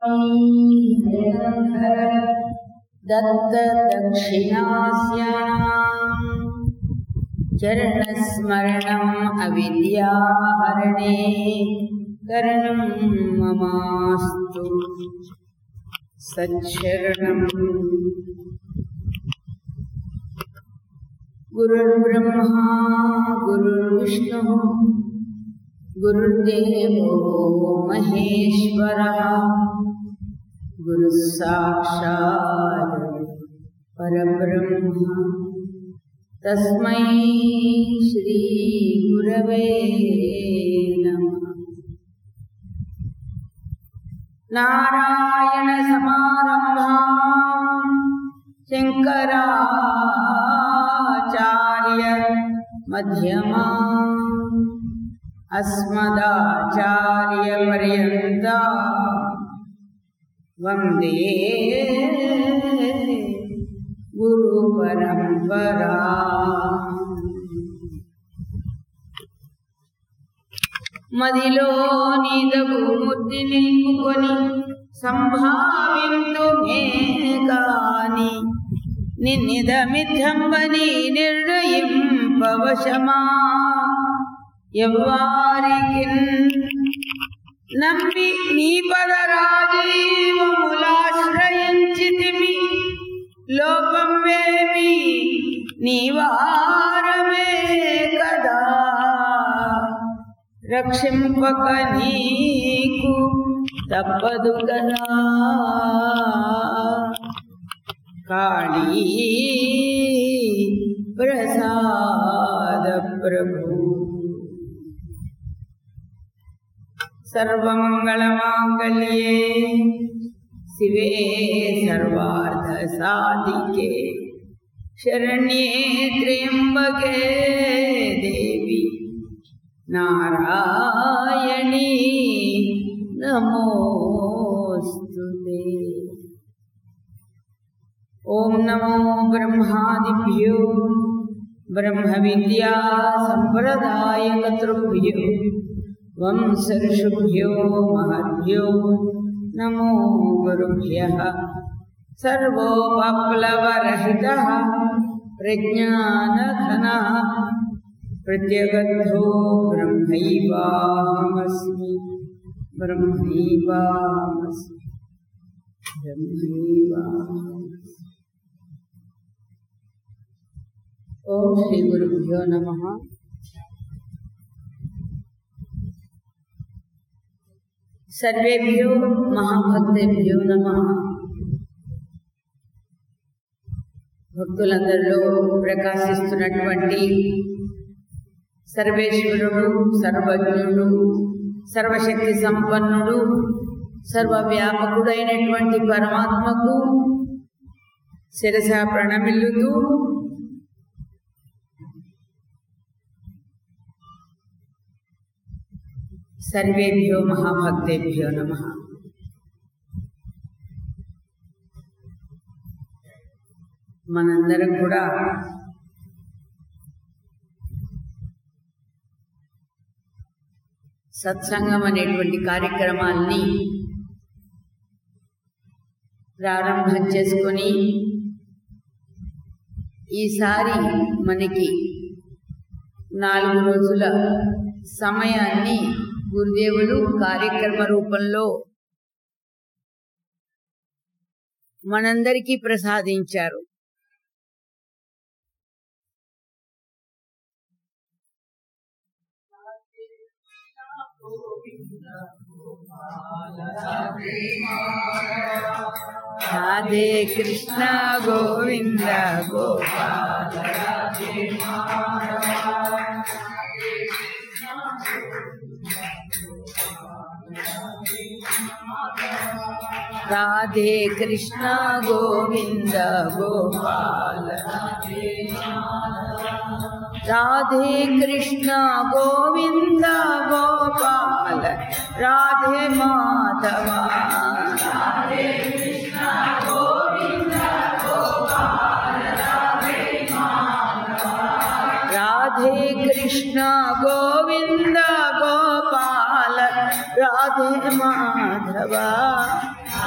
दत्तदक्षिणास्यानाम् चरणस्मरणम् अविद्याहरणे करणं ममास्तु सच्छरणम् गुरुर्ब्रह्मा गुरुर्विष्णुः गुरुर्देवो महेश्वरः गुरुः साक्षात् परब्रह्म तस्मै श्रीगुरवे नमः नारायणसमारम्भाम् शङ्कराचार्य मध्यमा अस्मदाचार्यपर्यन्ता वन्दे गुरुपरम्परा మదిలో నీదగు ముద్ది నిలుపుకొని సంభావింతు కాని నిన్నిదమిథంబని నిర్ణయింపవశమా ఎవ్వారికి నమ్మి నీ పదరాజీవములాశ్రయించితిమి లోపం వేమి నీవారమే కదా రక్షింపక నీకు తప్పదు కదా కాళీ ప్రసాద ప్రభు సర్వమంగళమాంగళ్యే శివే సర్వార్థసాధికే శరణ్యే త్ర్యంబకే దేవి నారాయణీ నమోస్తుతే ఓం నమో బ్రహ్మాదిభ్యో బ్రహ్మ విద్యా సంప్రదాయకతృభ్యో వంశర్షుభ్యో మహద్భ్యో నమో గురుభ్య సర్వోపప్లవరహిత ప్రజ్ఞానఘన ప్రత్యగద్ధో బ్రహ్మైవాహమస్మి బ్రహ్మైవాహమస్మి బ్రహ్మైవాహమస్మి ఓం శ్రీ గురుభ్యో నమ సర్వేభ్యో మహాభక్తేభ్యో నమ భక్తులందరిలో ప్రకాశిస్తున్నటువంటి సర్వేశ్వరుడు సర్వజ్ఞుడు సర్వశక్తి సంపన్నుడు సర్వవ్యాపకుడైనటువంటి పరమాత్మకు శిరస ప్రణమిల్లుతూ సర్వేభ్యో మహాభక్తేభ్యో నమ మనందరం కూడా సత్సంగం అనేటువంటి కార్యక్రమాల్ని ప్రారంభం చేసుకొని ఈసారి మనకి నాలుగు రోజుల సమయాన్ని గురుదేవులు కార్యక్రమ రూపంలో మనందరికీ ప్రసాదించారు రాధే కృష్ణ గోవింద గోపాల రాధే కృష్ణ గోవింద గోపాల రాధే కృష్ణ గోవింద గోపాల రాధే మాధవ రాధే కృష్ణ గోవింద గోపాల రాధే మాధవ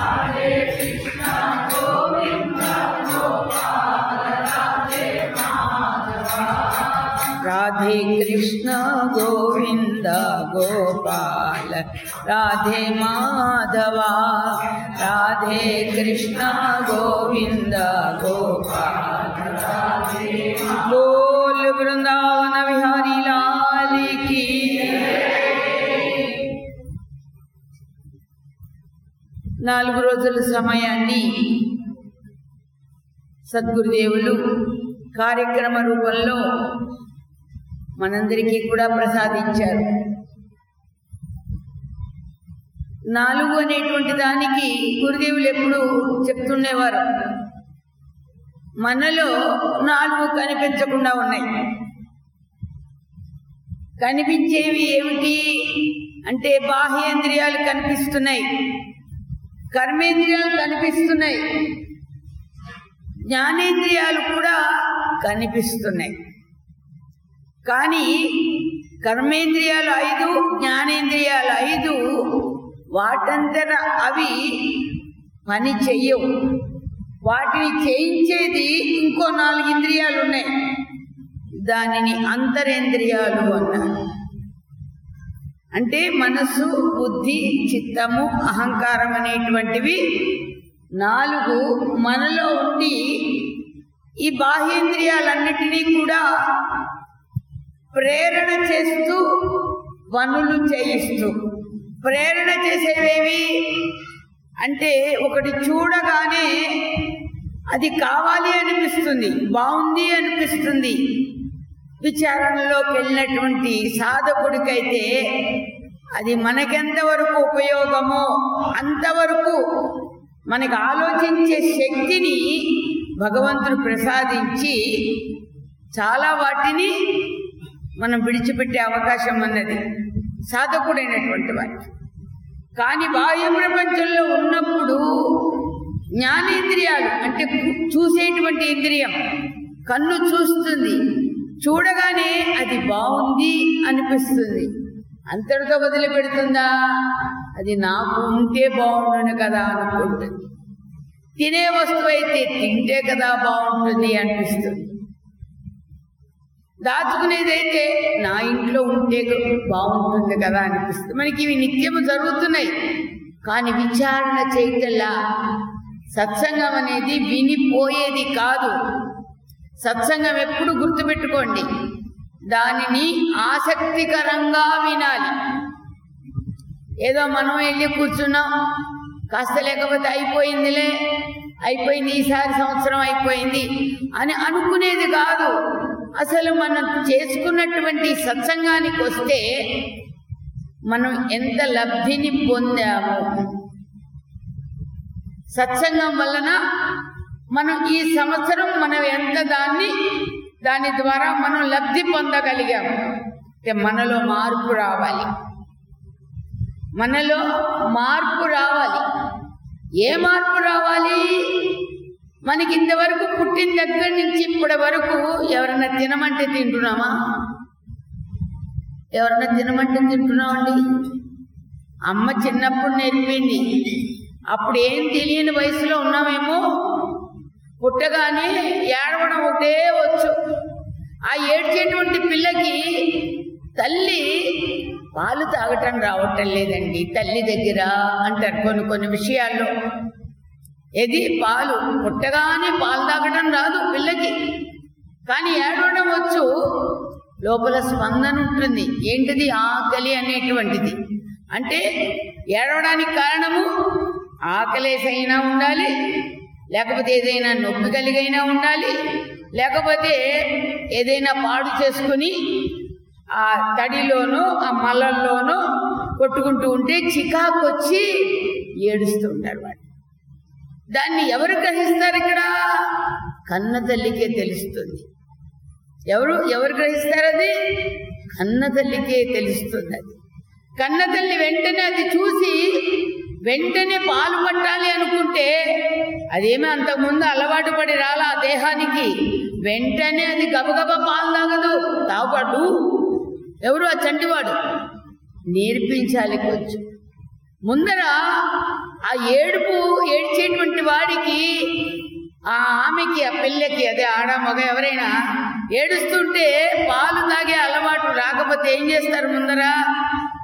गोपाल राधे माधवा राधे कृष्ण गोविन्द गोपाल बोल वृंदावन बिहारी लाल की నాలుగు రోజుల సమయాన్ని సద్గురుదేవులు కార్యక్రమ రూపంలో మనందరికీ కూడా ప్రసాదించారు నాలుగు అనేటువంటి దానికి గురుదేవులు ఎప్పుడు చెప్తుండేవారు మనలో నాలుగు కనిపించకుండా ఉన్నాయి కనిపించేవి ఏమిటి అంటే బాహ్యేంద్రియాలు కనిపిస్తున్నాయి కర్మేంద్రియాలు కనిపిస్తున్నాయి జ్ఞానేంద్రియాలు కూడా కనిపిస్తున్నాయి కానీ కర్మేంద్రియాలు ఐదు జ్ఞానేంద్రియాలు ఐదు వాటంతట అవి పని చెయ్యవు వాటిని చేయించేది ఇంకో నాలుగు ఇంద్రియాలు ఉన్నాయి దానిని అంతరేంద్రియాలు అన్నారు అంటే మనసు బుద్ధి చిత్తము అహంకారం అనేటువంటివి నాలుగు మనలో ఉండి ఈ బాహ్యేంద్రియాలన్నిటినీ కూడా ప్రేరణ చేస్తూ పనులు చేయిస్తూ ప్రేరణ చేసేవేవి అంటే ఒకటి చూడగానే అది కావాలి అనిపిస్తుంది బాగుంది అనిపిస్తుంది విచారణలోకి వెళ్ళినటువంటి సాధకుడికైతే అది మనకెంతవరకు ఉపయోగమో అంతవరకు మనకు ఆలోచించే శక్తిని భగవంతుడు ప్రసాదించి చాలా వాటిని మనం విడిచిపెట్టే అవకాశం అన్నది సాధకుడైనటువంటి వారికి కానీ బాహ్య ప్రపంచంలో ఉన్నప్పుడు జ్ఞానేంద్రియాలు అంటే చూసేటువంటి ఇంద్రియం కన్ను చూస్తుంది చూడగానే అది బాగుంది అనిపిస్తుంది అంతటితో వదిలిపెడుతుందా అది నాకు ఉంటే బాగుండును కదా అనుకుంటుంది తినే వస్తువు అయితే తింటే కదా బాగుంటుంది అనిపిస్తుంది దాచుకునేదైతే నా ఇంట్లో ఉంటే బాగుంటుంది కదా అనిపిస్తుంది మనకి ఇవి నిత్యము జరుగుతున్నాయి కానీ విచారణ చేయటల్లా సత్సంగం అనేది వినిపోయేది కాదు సత్సంగం ఎప్పుడు గుర్తుపెట్టుకోండి దానిని ఆసక్తికరంగా వినాలి ఏదో మనం వెళ్ళి కూర్చున్నాం కాస్త లేకపోతే అయిపోయిందిలే అయిపోయింది ఈసారి సంవత్సరం అయిపోయింది అని అనుకునేది కాదు అసలు మనం చేసుకున్నటువంటి సత్సంగానికి వస్తే మనం ఎంత లబ్ధిని పొందాము సత్సంగం వలన మనం ఈ సంవత్సరం మనం ఎంత దాన్ని దాని ద్వారా మనం లబ్ధి పొందగలిగాము అంటే మనలో మార్పు రావాలి మనలో మార్పు రావాలి ఏ మార్పు రావాలి మనకి ఇంతవరకు పుట్టిన దగ్గర నుంచి ఇప్పటి వరకు ఎవరైనా తినమంటే తింటున్నామా ఎవరైనా తినమంటే తింటున్నామండి అమ్మ చిన్నప్పుడు నేర్పింది అప్పుడు ఏం తెలియని వయసులో ఉన్నామేమో పుట్టగానే ఏడవడం ఒకటే వచ్చు ఆ ఏడ్చేటువంటి పిల్లకి తల్లి పాలు తాగటం రావటం లేదండి తల్లి దగ్గర అంటారు కొన్ని కొన్ని విషయాల్లో ఏది పాలు పుట్టగానే పాలు తాగటం రాదు పిల్లకి కానీ ఏడవడం వచ్చు లోపల స్పందన ఉంటుంది ఏంటిది ఆకలి అనేటువంటిది అంటే ఏడవడానికి కారణము ఆకలేసైనా ఉండాలి లేకపోతే ఏదైనా నొప్పి కలిగైనా ఉండాలి లేకపోతే ఏదైనా పాడు చేసుకుని ఆ తడిలోనో ఆ మల్లల్లోనో కొట్టుకుంటూ ఉంటే చికాకు వచ్చి ఏడుస్తూ ఉంటారు వాడు దాన్ని ఎవరు గ్రహిస్తారు ఇక్కడ కన్న తల్లికే తెలుస్తుంది ఎవరు ఎవరు గ్రహిస్తారు అది కన్న తల్లికే తెలుస్తుంది అది కన్న తల్లి వెంటనే అది చూసి వెంటనే పాలు పట్టాలి అనుకుంటే అదేమీ అంతకుముందు అలవాటు పడి రాలా ఆ దేహానికి వెంటనే అది గబగబా పాలు తాగదు తాగుపాటు ఎవరు ఆ చంటివాడు నేర్పించాలి కొంచెం ముందర ఆ ఏడుపు ఏడ్చేటువంటి వాడికి ఆ ఆమెకి ఆ పిల్లకి అదే ఆడ మగ ఎవరైనా ఏడుస్తుంటే పాలు తాగే అలవాటు రాకపోతే ఏం చేస్తారు ముందర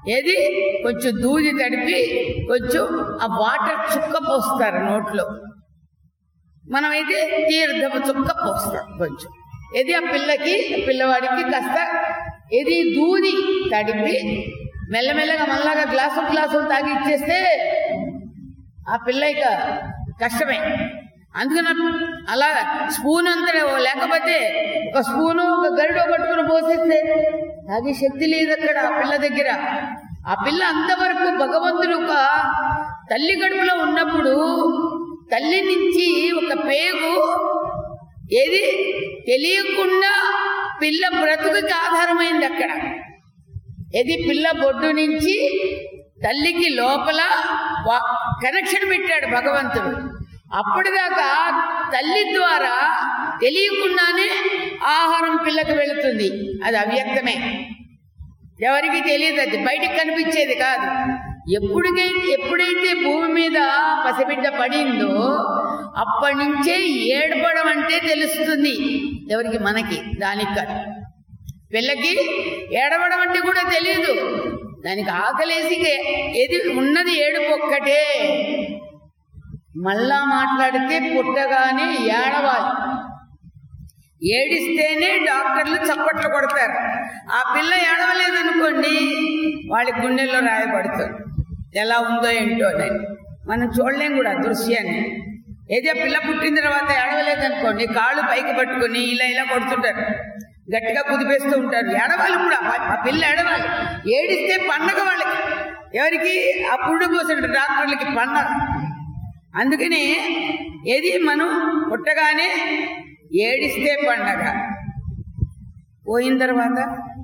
ఏది కొంచెం దూది తడిపి కొంచెం ఆ వాటర్ చుక్క పోస్తారు నోట్లో మనమైతే తీర్థపు చుక్క పోస్తాం కొంచెం ఏది ఆ పిల్లకి ఆ పిల్లవాడికి కాస్త ఏది దూది తడిపి మెల్లమెల్లగా మళ్ళాగా గ్లాసు గ్లాసులు తాగి ఇచ్చేస్తే ఆ పిల్ల ఇక కష్టమే అందుకని అలా స్పూన్ అంతా లేకపోతే ఒక స్పూను ఒక గరిడు పట్టుకుని పోసేస్తే తాగే శక్తి లేదు అక్కడ ఆ పిల్ల దగ్గర ఆ పిల్ల అంతవరకు భగవంతుడు ఒక తల్లి గడుపులో ఉన్నప్పుడు తల్లి నుంచి ఒక పేగు ఏది తెలియకుండా పిల్ల బ్రతుకుకి ఆధారమైంది అక్కడ ఏది పిల్ల బొడ్డు నుంచి తల్లికి లోపల వా- కనెక్షన్ పెట్టాడు భగవంతుడు అప్పటిదాకా తల్లి ద్వారా తెలియకుండానే ఆహారం పిల్లకి వెళుతుంది అది అవ్యక్తమే ఎవరికి తెలియదు అది బయటికి కనిపించేది కాదు ఎప్పుడికైతే ఎప్పుడైతే భూమి మీద పసిబిడ్డ పడిందో అప్పటి నుంచే ఏడపడం అంటే తెలుస్తుంది ఎవరికి మనకి దానికి కాదు పిల్లకి ఏడవడం అంటే కూడా తెలియదు దానికి ఆకలేసి ఏది ఉన్నది ఏడుపు ఒక్కటే మళ్ళా మాట్లాడితే పుట్టగానే ఏడవాలి ఏడిస్తేనే డాక్టర్లు చప్పట్లు కొడతారు ఆ పిల్ల ఏడవలేదనుకోండి వాళ్ళ గుండెల్లో రాయబడుతుంది ఎలా ఉందో ఏంటో అని మనం చూడలేం కూడా ఆ దృశ్యాన్ని ఏదో పిల్ల పుట్టిన తర్వాత ఏడవలేదనుకోండి కాళ్ళు పైకి పట్టుకొని ఇలా ఇలా కొడుతుంటారు గట్టిగా కుదిపేస్తూ ఉంటారు ఏడవాలి కూడా ఆ- ఆ పిల్ల ఏడవాలి ఏడిస్తే పండగ వాళ్ళకి ఎవరికి ఆ పురుడు పోసిన డాక్టర్లకి పండగ అందుకని ఏది మనం పుట్టగానే ఏడిస్తే పండగ పోయిన తర్వాత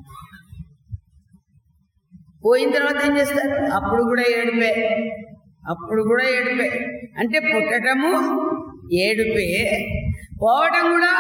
పోయిన తర్వాత ఏం చేస్తారు అప్పుడు కూడా ఏడుపే అప్పుడు కూడా ఏడుపే అంటే పుట్టటము ఏడుపే పోవటం కూడా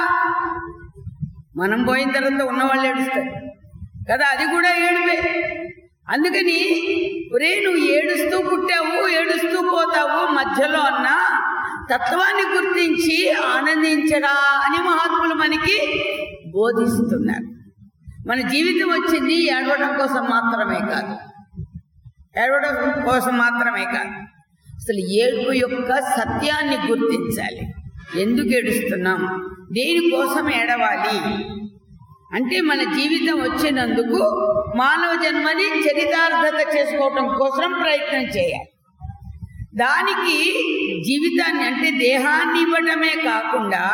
మనం పోయిన తర్వాత ఉన్నవాళ్ళు ఏడుస్తారు కదా అది కూడా ఏడుపే అందుకని ఒరే నువ్వు ఏడుస్తూ పుట్టావు ఏడుస్తూ పోతావు మధ్యలో అన్న తత్వాన్ని గుర్తించి ఆనందించరా అని మహాత్ములు మనకి బోధిస్తున్నారు మన జీవితం వచ్చింది ఏడవడం కోసం మాత్రమే కాదు ఏడవడం కోసం మాత్రమే కాదు అసలు ఏడుపు యొక్క సత్యాన్ని గుర్తించాలి ఎందుకు ఏడుస్తున్నాం దేనికోసం ఏడవాలి అంటే మన జీవితం వచ్చినందుకు మానవ జన్మని చరితార్థత చేసుకోవటం కోసం ప్రయత్నం చేయాలి దానికి జీవితాన్ని అంటే దేహాన్ని ఇవ్వటమే కాకుండా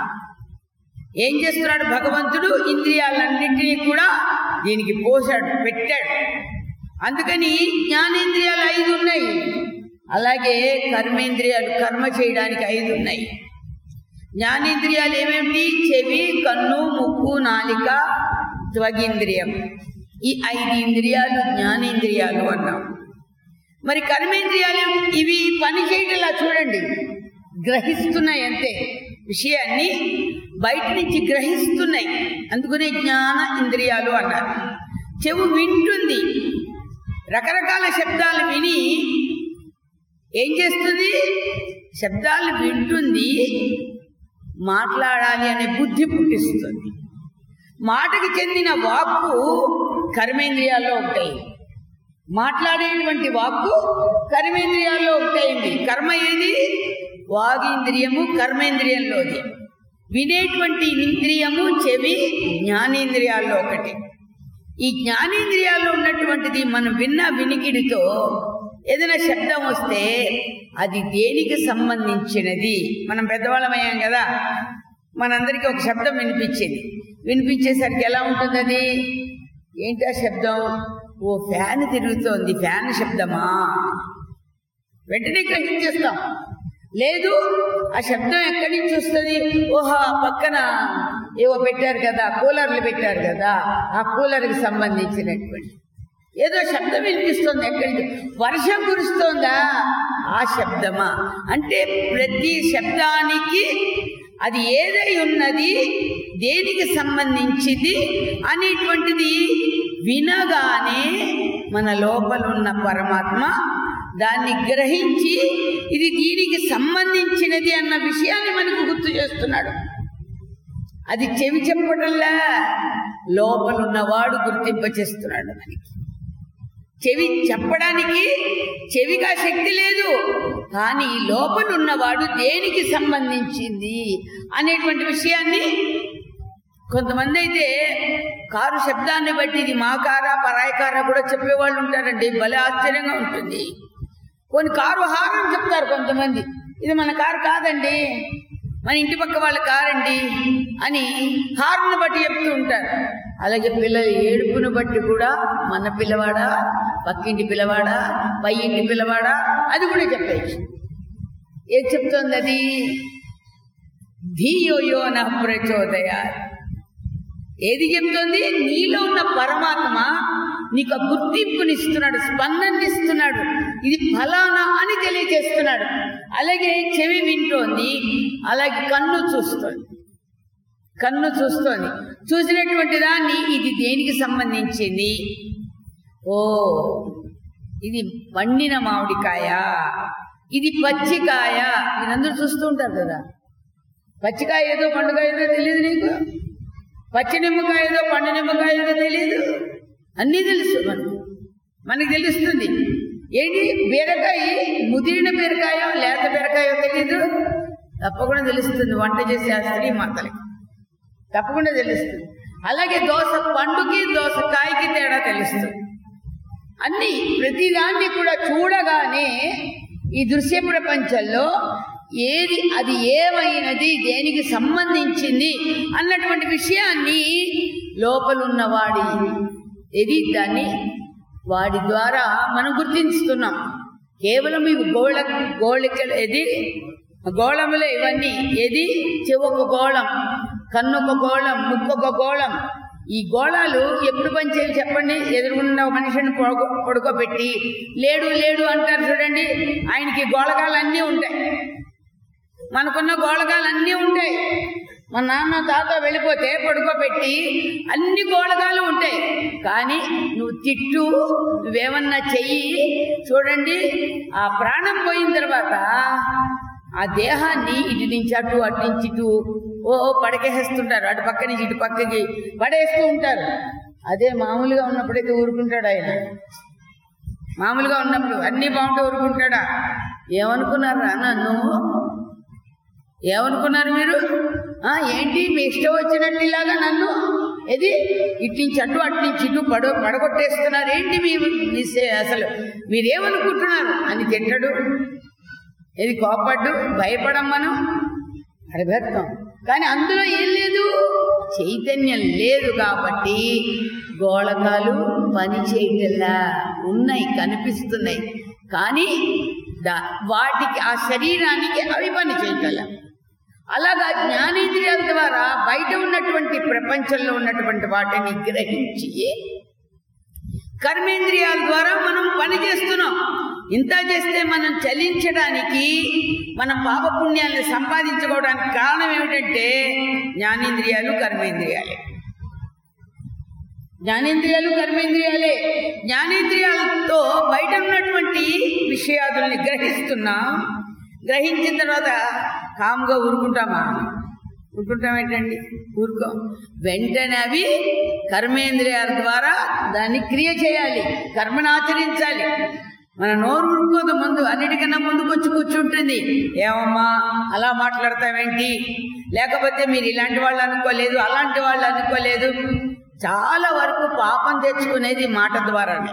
ఏం చేస్తున్నాడు భగవంతుడు ఇంద్రియాలన్నింటినీ కూడా దీనికి పోసాడు పెట్టాడు అందుకని జ్ఞానేంద్రియాలు ఐదు ఉన్నాయి అలాగే కర్మేంద్రియాలు కర్మ చేయడానికి ఐదు ఉన్నాయి జ్ఞానేంద్రియాలు ఏమేమిటి చెవి కన్ను ముక్కు నాలిక త్వగింద్రియం ఈ ఐదు ఇంద్రియాలు జ్ఞానేంద్రియాలు అన్నాం మరి కర్మేంద్రియాలు ఇవి పని చేయటంలా చూడండి గ్రహిస్తున్నాయి అంతే విషయాన్ని బయట నుంచి గ్రహిస్తున్నాయి అందుకనే జ్ఞాన ఇంద్రియాలు అన్నారు చెవు వింటుంది రకరకాల శబ్దాలు విని ఏం చేస్తుంది శబ్దాలు వింటుంది మాట్లాడాలి అనే బుద్ధి పుట్టిస్తుంది మాటకి చెందిన వాక్కు కర్మేంద్రియాల్లో ఉంటాయి మాట్లాడేటువంటి వాక్కు కర్మేంద్రియాల్లో ఒకటైంది కర్మ ఏది వాగేంద్రియము కర్మేంద్రియంలోది వినేటువంటి ఇంద్రియము చెవి జ్ఞానేంద్రియాల్లో ఒకటి ఈ జ్ఞానేంద్రియాల్లో ఉన్నటువంటిది మనం విన్న వినికిడితో ఏదైనా శబ్దం వస్తే అది దేనికి సంబంధించినది మనం పెద్దవాళ్ళమయ్యాం కదా మనందరికీ ఒక శబ్దం వినిపించింది వినిపించేసరికి ఎలా ఉంటుంది అది ఏంటి ఆ శబ్దం ఓ ఫ్యాన్ తిరుగుతోంది ఫ్యాన్ శబ్దమా వెంటనే గ్రహించేస్తాం లేదు ఆ శబ్దం ఎక్కడి నుంచి వస్తుంది ఓహో ఆ పక్కన ఏవో పెట్టారు కదా కూలర్లు పెట్టారు కదా ఆ కూలర్కి సంబంధించినటువంటి ఏదో శబ్దం వినిపిస్తుంది ఎక్కడి నుంచి వర్షం కురుస్తోందా ఆ శబ్దమా అంటే ప్రతి శబ్దానికి అది ఏదై ఉన్నది దేనికి సంబంధించింది అనేటువంటిది వినగానే మన లోపల ఉన్న పరమాత్మ దాన్ని గ్రహించి ఇది దీనికి సంబంధించినది అన్న విషయాన్ని మనకు గుర్తు చేస్తున్నాడు అది చెవి చెప్పటంలా లోపల ఉన్నవాడు గుర్తింప చేస్తున్నాడు మనకి చెవి చెప్పడానికి చెవిగా శక్తి లేదు కానీ లోపల ఉన్నవాడు దేనికి సంబంధించింది అనేటువంటి విషయాన్ని కొంతమంది అయితే కారు శబ్దాన్ని బట్టి ఇది మా కారా పరాయి కారా కూడా చెప్పేవాళ్ళు ఉంటారండి భలే ఆశ్చర్యంగా ఉంటుంది కొన్ని కారు హారం చెప్తారు కొంతమంది ఇది మన కారు కాదండి మన ఇంటి పక్క వాళ్ళ కారండి అని హార్ను బట్టి చెప్తూ ఉంటారు అలాగే పిల్లల ఏడుపును బట్టి కూడా మన పిల్లవాడా పక్కింటి పిల్లవాడా పై ఇంటి పిల్లవాడా అది కూడా చెప్పేయచ్చు ఏది చెప్తోంది అది ధీయో యో నా ప్రచోదయా ఏది చెప్తోంది నీలో ఉన్న పరమాత్మ నీకు ఆ గుర్తింపునిస్తున్నాడు స్పందనిస్తున్నాడు ఇది ఫలానా అని తెలియజేస్తున్నాడు అలాగే చెవి వింటోంది అలాగే కన్ను చూస్తోంది కన్ను చూస్తోంది చూసినటువంటి దాన్ని ఇది దేనికి సంబంధించింది ఓ ఇది పండిన మామిడికాయ ఇది పచ్చికాయ మీరందరూ చూస్తూ ఉంటారు కదా పచ్చికాయ ఏదో పండుగ ఏదో తెలియదు నీకు పచ్చి నిమ్మకాయ ఏదో పండు నిమ్మకాయ ఏదో తెలియదు అన్నీ తెలుసు మనకు మనకి తెలుస్తుంది ఏంటి బీరకాయ ముదిరిన బీరకాయ లేత బీరకాయో తెలీదు తప్పకుండా తెలుస్తుంది వంట చేసే ఆ స్త్రీ మాతలకి తప్పకుండా తెలుస్తుంది అలాగే దోస పండుకి దోస కాయకి తేడా తెలుస్తుంది అన్ని ప్రతిదాన్ని కూడా చూడగానే ఈ దృశ్య ప్రపంచంలో ఏది అది ఏమైనది దేనికి సంబంధించింది అన్నటువంటి విషయాన్ని లోపలున్నవాడి ఇది దాన్ని వాడి ద్వారా మనం గుర్తిస్తున్నాం కేవలం ఇవి గోళ గోళికలు ఏది గోళములే ఇవన్నీ ఏది చెవొక గోళం కన్నొక గోళం ముక్కొక గోళం ఈ గోళాలు ఎప్పుడు పనిచేయాలి చెప్పండి ఎదురుగున్న ఒక మనిషిని పడుకో పడుకోబెట్టి లేడు లేడు అంటారు చూడండి ఆయనకి గోళకాలు అన్నీ ఉంటాయి మనకున్న గోళకాలు అన్నీ ఉంటాయి మా నాన్న తాత వెళ్ళిపోతే పడుకోబెట్టి అన్ని గోళకాలు ఉంటాయి కానీ నువ్వు తిట్టు నువ్వేమన్నా చెయ్యి చూడండి ఆ ప్రాణం పోయిన తర్వాత ఆ దేహాన్ని ఇటు నుంచి అటు అటు నుంచి ఇటు ఓ పడకేసేస్తుంటారు అటు పక్క నుంచి ఇటు పక్కకి పడేస్తూ ఉంటారు అదే మామూలుగా ఉన్నప్పుడైతే ఊరుకుంటాడు ఆయన మామూలుగా ఉన్నప్పుడు అన్నీ బాగుంటే ఊరుకుంటాడా ఏమనుకున్నారా నన్ను ఏమనుకున్నారు మీరు ఆ ఏంటి మీ ఇష్టం వచ్చినట్టు ఇలాగా నన్ను ఇది ఇటు నుంచి అటు అటు నుంచి ఇటు పడ పడగొట్టేస్తున్నారు ఏంటి మీ మీ సే- అసలు మీరేమనుకుంటున్నారు అని తిట్టడు ఇది కోపడ్డు భయపడమ్మను అడగేస్తాం కానీ అందులో ఏం లేదు చైతన్యం లేదు కాబట్టి గోళకాలు పని చేయటల్లా ఉన్నాయి కనిపిస్తున్నాయి కానీ దా వాటికి ఆ శరీరానికి అవి పని చేయటల్లా అలాగా జ్ఞానేంద్రియాల ద్వారా బయట ఉన్నటువంటి ప్రపంచంలో ఉన్నటువంటి వాటిని గ్రహించి కర్మేంద్రియాల ద్వారా మనం పని చేస్తున్నాం ఇంత చేస్తే మనం చలించడానికి మన పాపపుణ్యాలను సంపాదించుకోవడానికి కారణం ఏమిటంటే జ్ఞానేంద్రియాలు కర్మేంద్రియాలే జ్ఞానేంద్రియాలు కర్మేంద్రియాలే జ్ఞానేంద్రియాలతో బయట ఉన్నటువంటి విషయాదుల్ని గ్రహిస్తున్నాం గ్రహించిన తర్వాత కామ్గా ఊరుకుంటామా ఊరుకుంటాం ఏంటండి ఊరుకో వెంటనే అవి కర్మేంద్రియాల ద్వారా దాన్ని క్రియ చేయాలి కర్మను ఆచరించాలి మన నోరు ఊరుకోదు ముందు అన్నిటికన్నా ముందుకు వచ్చి కూర్చుంటుంది ఏమమ్మా అలా మాట్లాడతావేంటి లేకపోతే మీరు ఇలాంటి వాళ్ళు అనుకోలేదు అలాంటి వాళ్ళు అనుకోలేదు చాలా వరకు పాపం తెచ్చుకునేది మాట ద్వారానే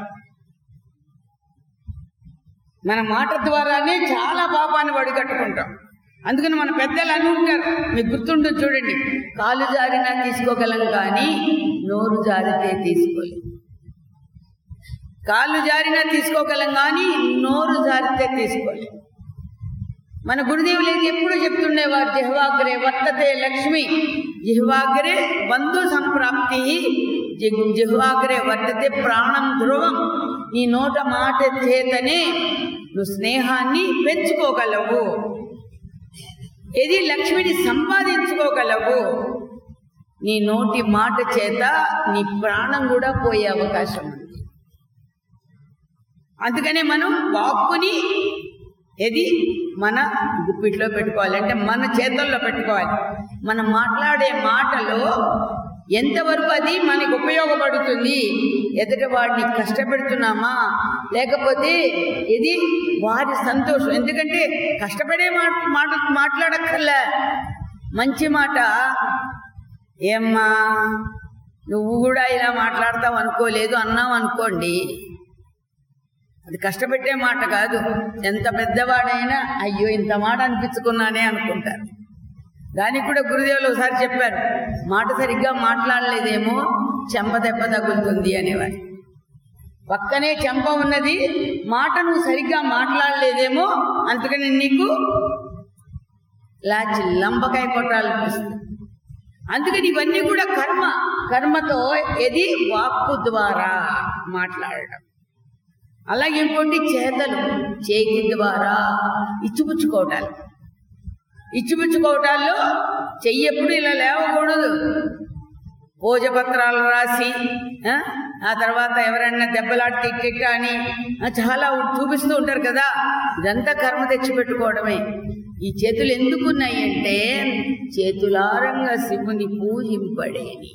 మన మాట ద్వారానే చాలా పాపాన్ని వడిగట్టుకుంటాం అందుకని మన పెద్దలు అని ఉంటారు మీకు గుర్తుంటుంది చూడండి కాలు జారినా తీసుకోగలం కానీ నోరు జారితే తీసుకోలేం కాళ్ళు జారినా తీసుకోగలం కానీ నోరు జారితే తీసుకోలేం మన గురుదేవులు అయితే ఎప్పుడు చెప్తుండేవారు జిహ్వాగ్రే వర్తతే లక్ష్మి జిహ్వాగ్రే బంధు సంప్రాప్తి జి- జిహ్వాగ్రే వర్తతే ప్రాణం ధ్రువం నీ నోట మాట చేతనే నువ్వు స్నేహాన్ని పెంచుకోగలవు ఇది లక్ష్మిని సంపాదించుకోగలవు నీ నోటి మాట చేత నీ ప్రాణం కూడా పోయే అవకాశం ఉంది అందుకనే మనం వాక్కుని ఏది మన గుప్పిట్లో పెట్టుకోవాలి అంటే మన చేతుల్లో పెట్టుకోవాలి మనం మాట్లాడే మాటలో ఎంతవరకు అది మనకు ఉపయోగపడుతుంది ఎదుటి వాడిని కష్టపెడుతున్నామా లేకపోతే ఇది వారి సంతోషం ఎందుకంటే కష్టపడే మాట మాట మాట్లాడక్కర్లే మంచి మాట ఏమ్మా నువ్వు కూడా ఇలా మాట్లాడతావు అనుకోలేదు అన్నావు అనుకోండి అది కష్టపెట్టే మాట కాదు ఎంత పెద్దవాడైనా అయ్యో ఇంత మాట అనిపించుకున్నానే అనుకుంటారు దానికి కూడా గురుదేవులు ఒకసారి చెప్పారు మాట సరిగ్గా మాట్లాడలేదేమో చెంప దెబ్బ తగులుతుంది అనేవారు పక్కనే చెంప ఉన్నది మాట నువ్వు సరిగ్గా మాట్లాడలేదేమో అందుకని నీకు లాచి లంబకాయ కొట్టాలనిపిస్తుంది అందుకని ఇవన్నీ కూడా కర్మ కర్మతో ఇది వాక్కు ద్వారా మాట్లాడడం అలాగే ఇంకోటి చేతలు చేతి ద్వారా ఇచ్చిపుచ్చుకోవటాలు ఇచ్చిపుచ్చుకోవటాల్లో చెయ్యి ఎప్పుడు ఇలా లేవకూడదు భోజపత్రాలు రాసి ఆ, ఆ తర్వాత ఎవరైనా దెబ్బలాడి తిట్టిట్ట అని ఆ, చాలా చూపిస్తూ ఉంటారు కదా ఇదంతా కర్మ తెచ్చిపెట్టుకోవడమే ఈ చేతులు ఎందుకున్నాయి అంటే చేతులారంగా శివుని పూజింపడేని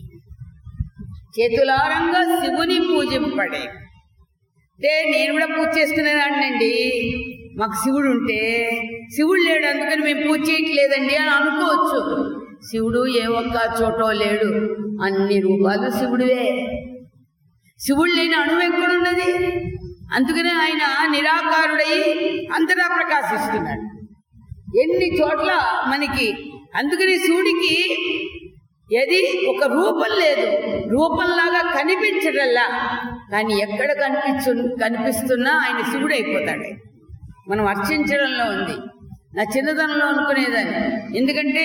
చేతులారంగా శివుని పూజింపడే అంటే నేను కూడా పూజ చేసుకునేదాన్నండి మాకు శివుడు ఉంటే శివుడు లేడు అందుకని మేము పూజ చేయట్లేదండి అని అనుకోవచ్చు శివుడు ఏ ఒక్క చోటో లేడు అన్ని రూపాలు శివుడివే శివుడు లేని అణువు ఎక్కడున్నది అందుకనే ఆయన నిరాకారుడై అంతటా ప్రకాశిస్తున్నాడు ఎన్ని చోట్ల మనకి అందుకని శివుడికి ఏది ఒక రూపం లేదు రూపంలాగా కనిపించడల్లా కానీ ఎక్కడ కనిపించు కనిపిస్తున్నా ఆయన శివుడు అయిపోతాడు మనం అర్చించడంలో ఉంది నా చిన్నతనంలో అనుకునేదాన్ని ఎందుకంటే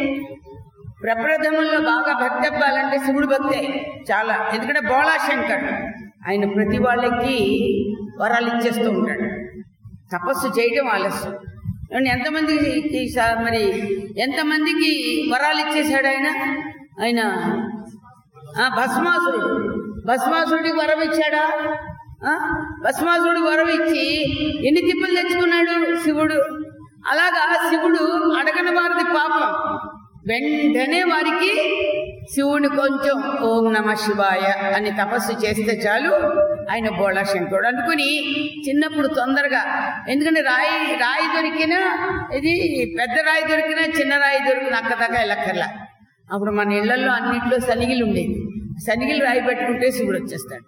ప్రప్రథమంలో బాగా భక్తి అవ్వాలంటే శివుడు భక్తే చాలా ఎందుకంటే బోళా శంకర్ ఆయన ప్రతి వాళ్ళకి వరాలు ఇచ్చేస్తూ ఉంటాడు తపస్సు చేయడం ఆలస్యం ఏమండి, ఎంతమందికి ఈ సా- మరి ఎంతమందికి వరాలు ఇచ్చేశాడు ఆయన ఆయన ఆ, భస్మాసురుడు భస్మాసురుడికి వరం ఇచ్చాడా ఆ? భస్మాసురుడికి వరం ఇచ్చి ఎన్ని తిప్పలు తెచ్చుకున్నాడు శివుడు అలాగా శివుడు అడగని వారిది పాపం వెంటనే వారికి శివుని కొంచెం ఓం నమ శివాయ అని తపస్సు చేస్తే చాలు ఆయన బోళా శంకరుడు అనుకుని చిన్నప్పుడు తొందరగా ఎందుకంటే రాయి రాయి దొరికినా ఇది పెద్ద రాయి దొరికినా చిన్న రాయి దొరికిన అక్కదాకా వెళ్ళక్కర్లా అప్పుడు మన ఇళ్లలో అన్నింటిలో సనిగిలు ఉండేది సనిగిలు రాయి పెట్టుకుంటే శివుడు వచ్చేస్తాడు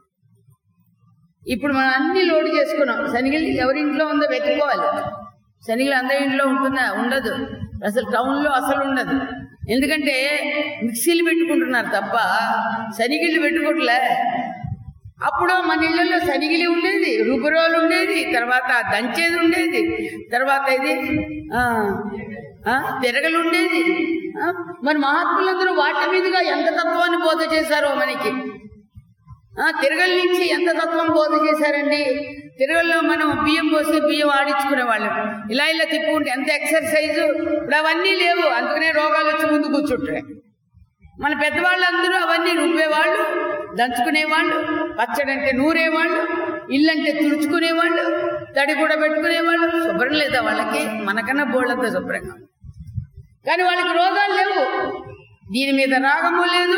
ఇప్పుడు మనం అన్ని లోడ్ చేసుకున్నాం శనిగిలు ఎవరింట్లో ఉందో వెతుక్కోవాలి శనిగిలు అందరి ఇంట్లో ఉంటుందా ఉండదు అసలు టౌన్లో అసలు ఉండదు ఎందుకంటే మిక్సీలు పెట్టుకుంటున్నారు తప్ప శనిగిళ్ళు పెట్టుకోవట్లే అప్పుడు మన ఇళ్ళల్లో శనిగిలి ఉండేది రుబురోలు ఉండేది తర్వాత దంచేది ఉండేది తర్వాత ఇది ఆ, ఆ, తిరగలు ఉండేది ఆ, మరి మహాత్ములందరూ వాటి మీదుగా ఎంత తత్వాన్ని బోధ చేశారో మనకి ఆ, తిరగల నుంచి ఎంత తత్వం బోధ చేశారండి తిరగల్లో మనం బియ్యం పోసి బియ్యం ఆడించుకునే వాళ్ళం ఇలా ఇలా తిప్పుకుంటే ఎంత ఎక్సర్సైజు ఇప్పుడు అవన్నీ లేవు అందుకనే రోగాలు వచ్చి ముందు కూర్చుంటాయి మన పెద్దవాళ్ళందరూ అవన్నీ రుబ్బేవాళ్ళు దంచుకునేవాళ్ళు పచ్చడి అంటే నూరేవాళ్ళు ఇల్లంటే తుడుచుకునేవాళ్ళు తడి కూడా పెట్టుకునేవాళ్ళు శుభ్రం లేదా వాళ్ళకి మనకన్నా బోళ్ళంతా శుభ్రంగా ఉంది. కానీ వాళ్ళకి రోగాలు లేవు దీని మీద రాగము లేదు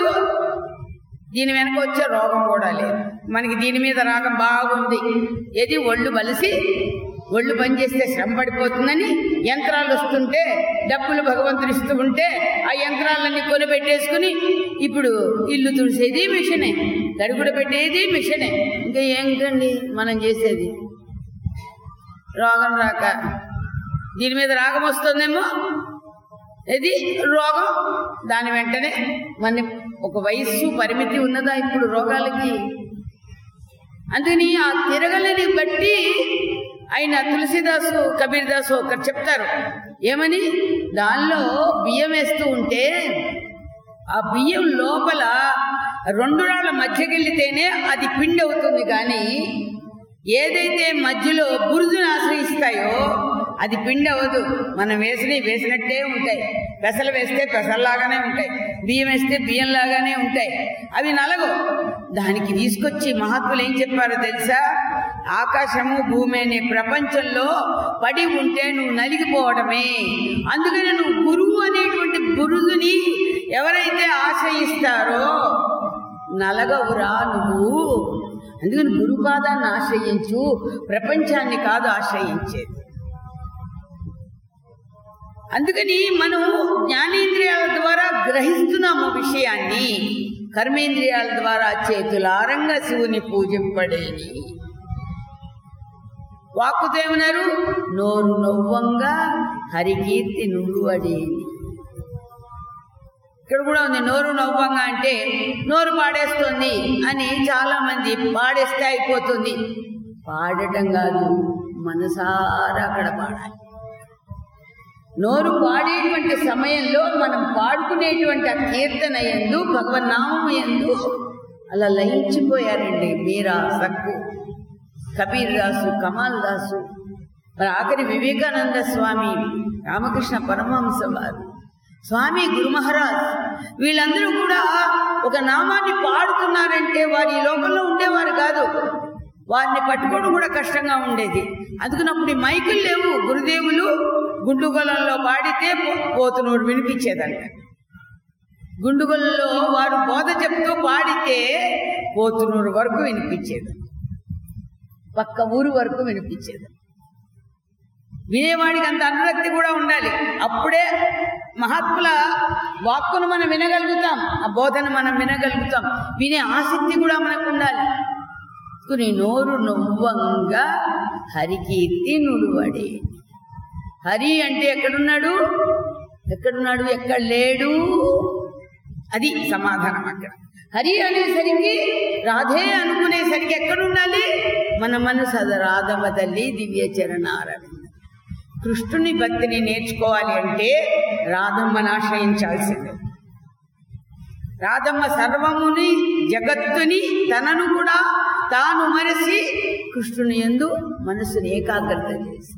దీని వెనక వచ్చే రోగం కూడా లేదు మనకి దీని మీద రాగం బాగుంది ఏది ఒళ్ళు బలిసి ఒళ్ళు పనిచేస్తే శ్రమ పడిపోతుందని యంత్రాలు వస్తుంటే డబ్బులు భగవంతుడు ఇస్తూ ఉంటే ఆ యంత్రాలన్నీ కొనిపెట్టేసుకుని ఇప్పుడు ఇల్లు తుడిసేది మిషనే తడిగుడ పెట్టేది మిషనే ఇంకా ఏంటండి మనం చేసేది రోగం రాక దీని మీద రాగం వస్తుందేమో ఇది రోగం దాని వెంటనే మన ఒక వయస్సు పరిమితి ఉన్నదా ఇప్పుడు రోగాలకి అందుకని ఆ తిరగలని బట్టి ఆయన తులసిదాసు కబీర్దాసు ఒకరు చెప్తారు ఏమని దానిలో బియ్యం వేస్తూ ఉంటే ఆ బియ్యం లోపల రెండు రాళ్ళ మధ్యకెళ్ళితేనే అది పిండి అవుతుంది కానీ ఏదైతే మధ్యలో బురుజును ఆశ్రయిస్తాయో అది పిండి అవ్వదు మనం వేసినవి వేసినట్టే ఉంటాయి పెసలు వేస్తే పెసల్లాగానే ఉంటాయి బియ్యం వేస్తే బియ్యం లాగానే ఉంటాయి అవి నలగవు దానికి తీసుకొచ్చి మహాత్ములు ఏం చెప్పారో తెలుసా ఆకాశము భూమి అనే ప్రపంచంలో పడి ఉంటే నువ్వు నలిగిపోవడమే అందుకని నువ్వు గురువు అనేటువంటి గురువుని ఎవరైతే ఆశ్రయిస్తారో నలగవురా నువ్వు అందుకని గురుపాదాన్ని ఆశ్రయించు ప్రపంచాన్ని కాదు ఆశ్రయించేది అందుకని మనం జ్ఞానేంద్రియాల ద్వారా గ్రహిస్తున్నాము విషయాన్ని కర్మేంద్రియాల ద్వారా చేతులారంగా శివుని పూజింపడేని వాక్కుతో ఏమన్నారు నోరు నవ్వంగా హరికీర్తి నుడువడేని ఇక్కడ కూడా ఉంది నోరు నవ్వంగా అంటే నోరు పాడేస్తుంది అని చాలా మంది పాడేస్తే అయిపోతుంది పాడటం కాదు మనసారా అక్కడ పాడాలి నోరు పాడేటువంటి సమయంలో మనం పాడుకునేటువంటి ఆ కీర్తన ఎందు భగవన్నామం ఎందు అలా లయించిపోయారండి మీరా సక్కు కబీర్ దాసు కమాల్ దాసు మరి ఆఖరి వివేకానంద స్వామి రామకృష్ణ పరమహంస వారు స్వామి గురు మహారాజ్ వీళ్ళందరూ కూడా ఒక నామాన్ని పాడుతున్నారంటే వారి ఈ లోకంలో ఉండేవారు కాదు వారిని పట్టుకోవడం కూడా కష్టంగా ఉండేది అందుకనప్పుడు ఈ మైకులు లేవు గురుదేవులు గుండుగొలంలో పాడితే పో- పోతునోడు వినిపించేదంట గుండుగొలలో వారు బోధ చెప్తూ పాడితే పోతునూరు వరకు వినిపించేది పక్క ఊరు వరకు వినిపించేది వినేవాడికి అంత అనురక్తి కూడా ఉండాలి అప్పుడే మహాత్ముల వాక్కును మనం వినగలుగుతాం ఆ బోధన మనం వినగలుగుతాం వినే ఆసక్తి కూడా మనకు ఉండాలి కొన్ని నోరు నొవ్వంగా హరికీర్తి నుడువడే హరి అంటే ఎక్కడున్నాడు ఎక్కడున్నాడు ఎక్కడ లేడు అది సమాధానం అక్కడ హరి అనేసరికి రాధే అనుకునేసరికి ఎక్కడుండాలి మన మనసు అది రాధవ తల్లి దివ్య చరణారవింద కృష్ణుని భక్తిని నేర్చుకోవాలి అంటే రాధమ్మను ఆశ్రయించాల్సిందే రాధమ్మ సర్వముని జగత్తుని తనను కూడా తాను మరసి కృష్ణుని ఎందు మనసుని ఏకాగ్రత చేసి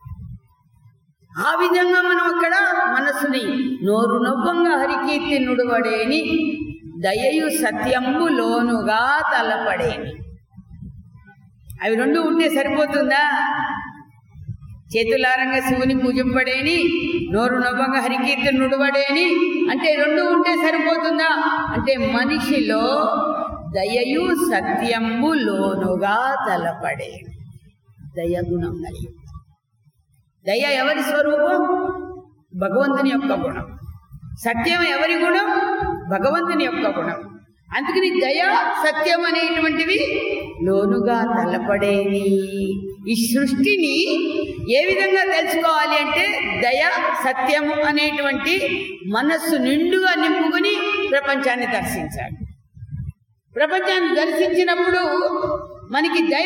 ఆ విధంగా మనం అక్కడ మనసుని నోరు నవ్వంగా హరికీర్తి నుడువడేని దయయు సత్యంబు లోనుగా తలపడేని అవి రెండు ఉంటే సరిపోతుందా చేతులారంగా శివుని పూజింపడేని నోరు నవ్వంగా హరికీర్తన నుడవడేని అంటే రెండు ఉంటే సరిపోతుందా అంటే మనిషిలో దయయు సత్యంబు లోనుగా తలపడే దయగుణం కలిగి దయ ఎవరి స్వరూపం భగవంతుని యొక్క గుణం సత్యం ఎవరి గుణం భగవంతుని యొక్క గుణం అందుకని దయ సత్యం అనేటువంటివి లోనుగా తలపడేవి ఈ సృష్టిని ఏ విధంగా తెలుసుకోవాలి అంటే దయ సత్యము అనేటువంటి మనస్సు నిండుగా నింపుకుని ప్రపంచాన్ని దర్శించాలి ప్రపంచాన్ని దర్శించినప్పుడు మనకి దయ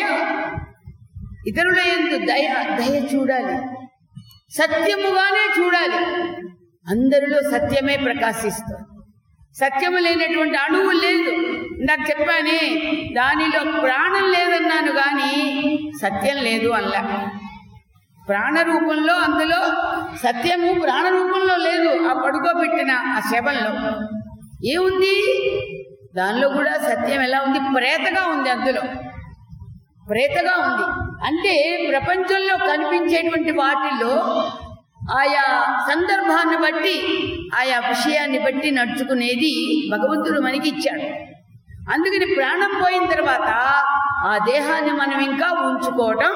ఇతరుల ఎందు దయ దయ చూడాలి సత్యముగానే చూడాలి అందరిలో సత్యమే ప్రకాశిస్తుంది సత్యము లేనటువంటి అణువు లేదు ఇందాక చెప్పానే దానిలో ప్రాణం లేదన్నాను కానీ సత్యం లేదు అల్లా ప్రాణ రూపంలో అందులో సత్యము ప్రాణ రూపంలో లేదు ఆ పడుకోబెట్టిన ఆ శవంలో ఏముంది దానిలో కూడా సత్యం ఎలా ఉంది ప్రేతగా ఉంది అందులో ప్రేతగా ఉంది అంటే ప్రపంచంలో కనిపించేటువంటి వాటిల్లో ఆయా సందర్భాన్ని బట్టి ఆయా విషయాన్ని బట్టి నడుచుకునేది భగవంతుడు మనకి ఇచ్చాడు అందుకని ప్రాణం పోయిన తర్వాత ఆ దేహాన్ని మనం ఇంకా ఉంచుకోవటం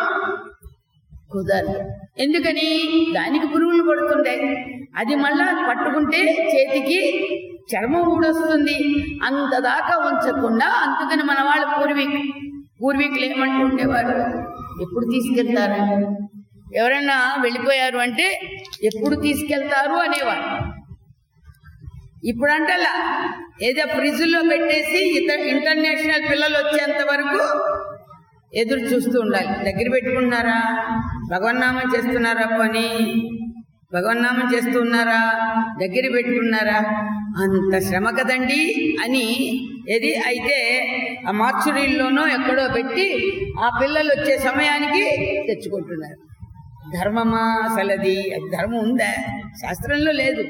కుదరదు ఎందుకని దానికి పురుగులు పడుతుండే అది మళ్ళా పట్టుకుంటే చేతికి చర్మం ఊడొస్తుంది అంత దాకా ఉంచకుండా అందుకని మన వాళ్ళ పూర్వీకు పూర్వీకులు ఏమంటూ ఉండేవారు ఎప్పుడు తీసుకెళ్తారు ఎవరైనా వెళ్ళిపోయారు అంటే ఎప్పుడు తీసుకెళ్తారు అనేవారు ఇప్పుడు అంటలా ఏదో ఫ్రిడ్జ్లో పెట్టేసి ఇతర ఇంటర్నేషనల్ పిల్లలు వచ్చేంత వరకు ఎదురు చూస్తూ ఉండాలి దగ్గర పెట్టుకుంటున్నారా భగవన్నామం చేస్తున్నారా పని భగవన్నామం చేస్తున్నారా దగ్గర పెట్టుకున్నారా అంత శ్రమ కదండి అని ఏది అయితే ఆ మార్చురీల్లోనో ఎక్కడో పెట్టి ఆ పిల్లలు వచ్చే సమయానికి తెచ్చుకుంటున్నారు ధర్మమా అసలది అది ధర్మం ఉందా శాస్త్రంలో లేదు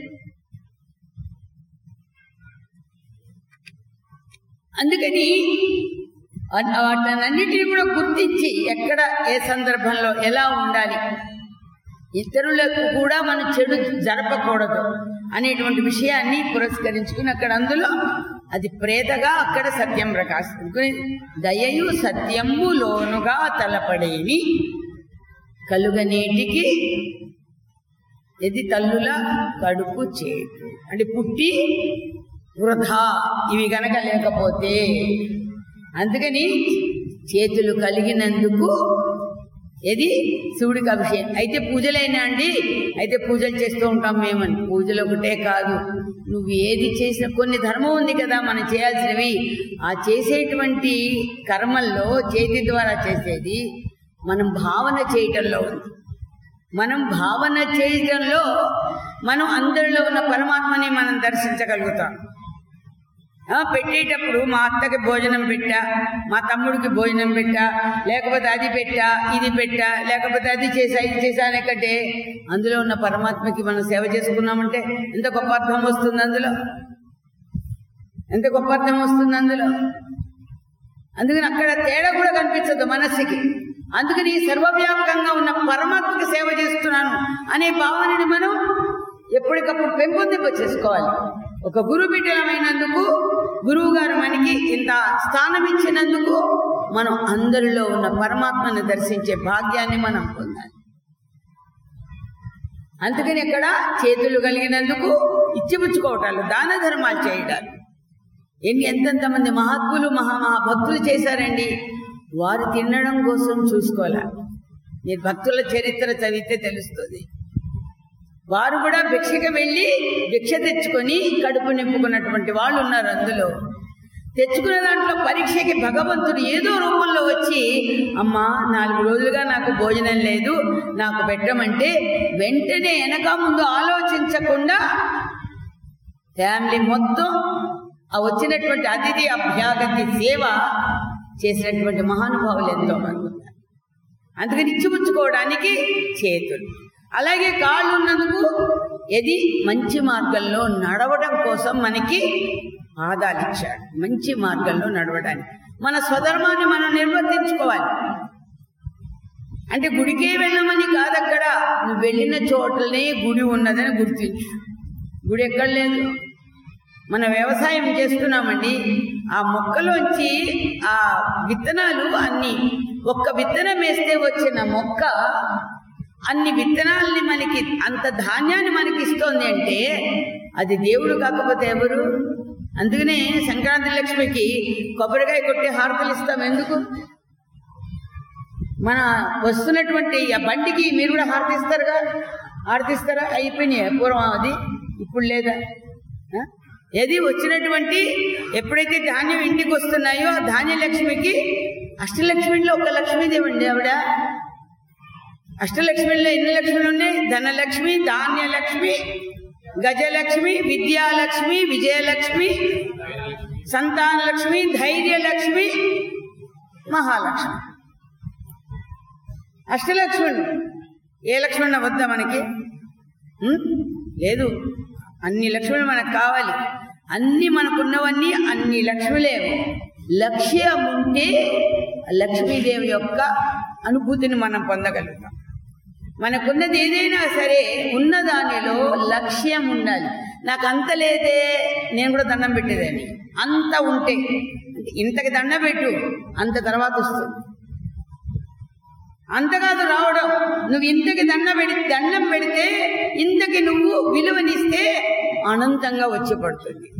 అందుకని అన్- వాటన్నిటిని కూడా గుర్తించి ఎక్కడ ఏ సందర్భంలో ఎలా ఉండాలి ఇతరులకు కూడా మనం చెడు జరపకూడదు అనేటువంటి విషయాన్ని పురస్కరించుకుని అక్కడ అందులో అది ప్రేతగా అక్కడ సత్యం ప్రకాశించుకుని దయయు సత్యము లోనుగా తలపడేని కలుగనేటికి ఇది తల్లుల కడుపు చేటు అంటే పుట్టి వృధా ఇవి గనక లేకపోతే అందుకని చేతులు కలిగినందుకు ఇది శివుడికి అభిషేకం అయితే పూజలైనా అండి అయితే పూజలు చేస్తూ ఉంటాం మేమని పూజలు ఒకటే కాదు నువ్వు ఏది చేసినా కొన్ని ధర్మం ఉంది కదా మనం చేయాల్సినవి ఆ చేసేటువంటి కర్మల్లో చేతి ద్వారా చేసేది మనం భావన చేయటంలో ఉంది మనం భావన చేయడంలో మనం అందరిలో ఉన్న పరమాత్మని మనం దర్శించగలుగుతాం ఆ, పెట్టేటప్పుడు మా అత్తకి భోజనం పెట్టా మా తమ్ముడికి భోజనం పెట్టా లేకపోతే అది పెట్టా ఇది పెట్టా లేకపోతే అది చేసా ఇది చేసా అనే కంటే అందులో ఉన్న పరమాత్మకి మనం సేవ చేసుకున్నామంటే ఎంత గొప్ప అర్థం వస్తుంది అందులో ఎంత గొప్ప అర్థం వస్తుంది అందులో అందుకని అక్కడ తేడా కూడా కనిపించదు మనస్సుకి అందుకని సర్వవ్యాపకంగా ఉన్న పరమాత్మకి సేవ చేస్తున్నాను అనే భావనని మనం ఎప్పటికప్పుడు పెంపొందింప చేసుకోవాలి ఒక గురు బిడ్డలమైనందుకు గురువు గారు మనకి ఇంత స్థానం ఇచ్చినందుకు మనం అందరిలో ఉన్న పరమాత్మను దర్శించే భాగ్యాన్ని మనం పొందాలి అందుకని ఇక్కడ చేతులు కలిగినందుకు ఇచ్చిపుచ్చుకోవటాలు దాన ధర్మాలు చేయడాలు ఎన్ని ఎంతెంత మంది మహాత్ములు మహామహాభక్తులు చేశారండి వారు తినడం కోసం చూసుకోలే మీరు భక్తుల చరిత్ర చదివితే తెలుస్తుంది వారు కూడా భిక్షకి వెళ్ళి భిక్ష తెచ్చుకొని కడుపు నింపుకున్నటువంటి వాళ్ళు ఉన్నారు అందులో తెచ్చుకున్న దాంట్లో పరీక్షకి భగవంతుడు ఏదో రూపంలో వచ్చి అమ్మా నాలుగు రోజులుగా నాకు భోజనం లేదు నాకు పెట్టమంటే వెంటనే వెనక ముందు ఆలోచించకుండా ఫ్యామిలీ మొత్తం ఆ వచ్చినటువంటి అతిథి అభ్యాగతి సేవ చేసినటువంటి మహానుభావులు ఎంతో మంది ఉన్నారు అందుకని ఇచ్చిపుచ్చుకోవడానికి చేతులు అలాగే కాళ్ళు ఉన్నందుకు ఇది మంచి మార్గంలో నడవడం కోసం మనకి పాదాలు ఇచ్చాడు మంచి మార్గంలో నడవడానికి మన స్వధర్మాన్ని మనం నిర్వర్తించుకోవాలి అంటే గుడికే వెళ్ళమని కాదక్కడ నువ్వు వెళ్ళిన చోటనే గుడి ఉన్నదని గుర్తించు గుడి ఎక్కడ లేదు మన వ్యవసాయం చేస్తున్నామండి ఆ మొక్కలోంచి ఆ విత్తనాలు అన్ని ఒక్క విత్తనం వేస్తే వచ్చిన మొక్క అన్ని విత్తనాల్ని మనకి అంత ధాన్యాన్ని మనకి ఇస్తోంది అంటే అది దేవుడు కాకపోతే ఎవరు అందుకనే సంక్రాంతి లక్ష్మికి కొబ్బరికాయ కొట్టి హారతలు ఇస్తాం ఎందుకు మన వస్తున్నటువంటి ఆ బండికి మీరు కూడా హారతి ఇస్తారుగా హారతి ఇస్తారా అయిపోయినాయి పూర్వం అది ఇప్పుడు లేదా ఆ? ఏది వచ్చినటువంటి ఎప్పుడైతే ధాన్యం ఇంటికి వస్తున్నాయో ఆ ధాన్యలక్ష్మికి అష్టలక్ష్మిలో ఒక లక్ష్మీదేవి అండి ఆవిడ అష్టలక్ష్మిలో ఎన్ని లక్ష్మిలు ఉన్నాయి ధనలక్ష్మి ధాన్యలక్ష్మి గజలక్ష్మి విద్యాలక్ష్మి విజయలక్ష్మి సంతానలక్ష్మి ధైర్యలక్ష్మి మహాలక్ష్మి అష్టలక్ష్ములు ఏ లక్ష్మణ వద్దా మనకి ఉం? లేదు అన్ని లక్ష్ములు మనకు కావాలి అన్ని మనకున్నవన్నీ అన్ని లక్ష్ములేవు లక్ష్యం ఉంటే లక్ష్మీదేవి యొక్క అనుభూతిని మనం పొందగలుగుతాం మనకున్నది ఏదైనా సరే ఉన్న దానిలో లక్ష్యం ఉండాలి నాకు అంత లేదే నేను కూడా దండం పెట్టేదాన్ని అంత ఉంటే అంటే ఇంతకి దండం పెట్టు అంత తర్వాత వస్తుంది అంత కాదు రావడం నువ్వు ఇంతకి దండం పెడి దండం పెడితే ఇంతకి నువ్వు విలువనిస్తే అనంతంగా వచ్చి పడుతుంది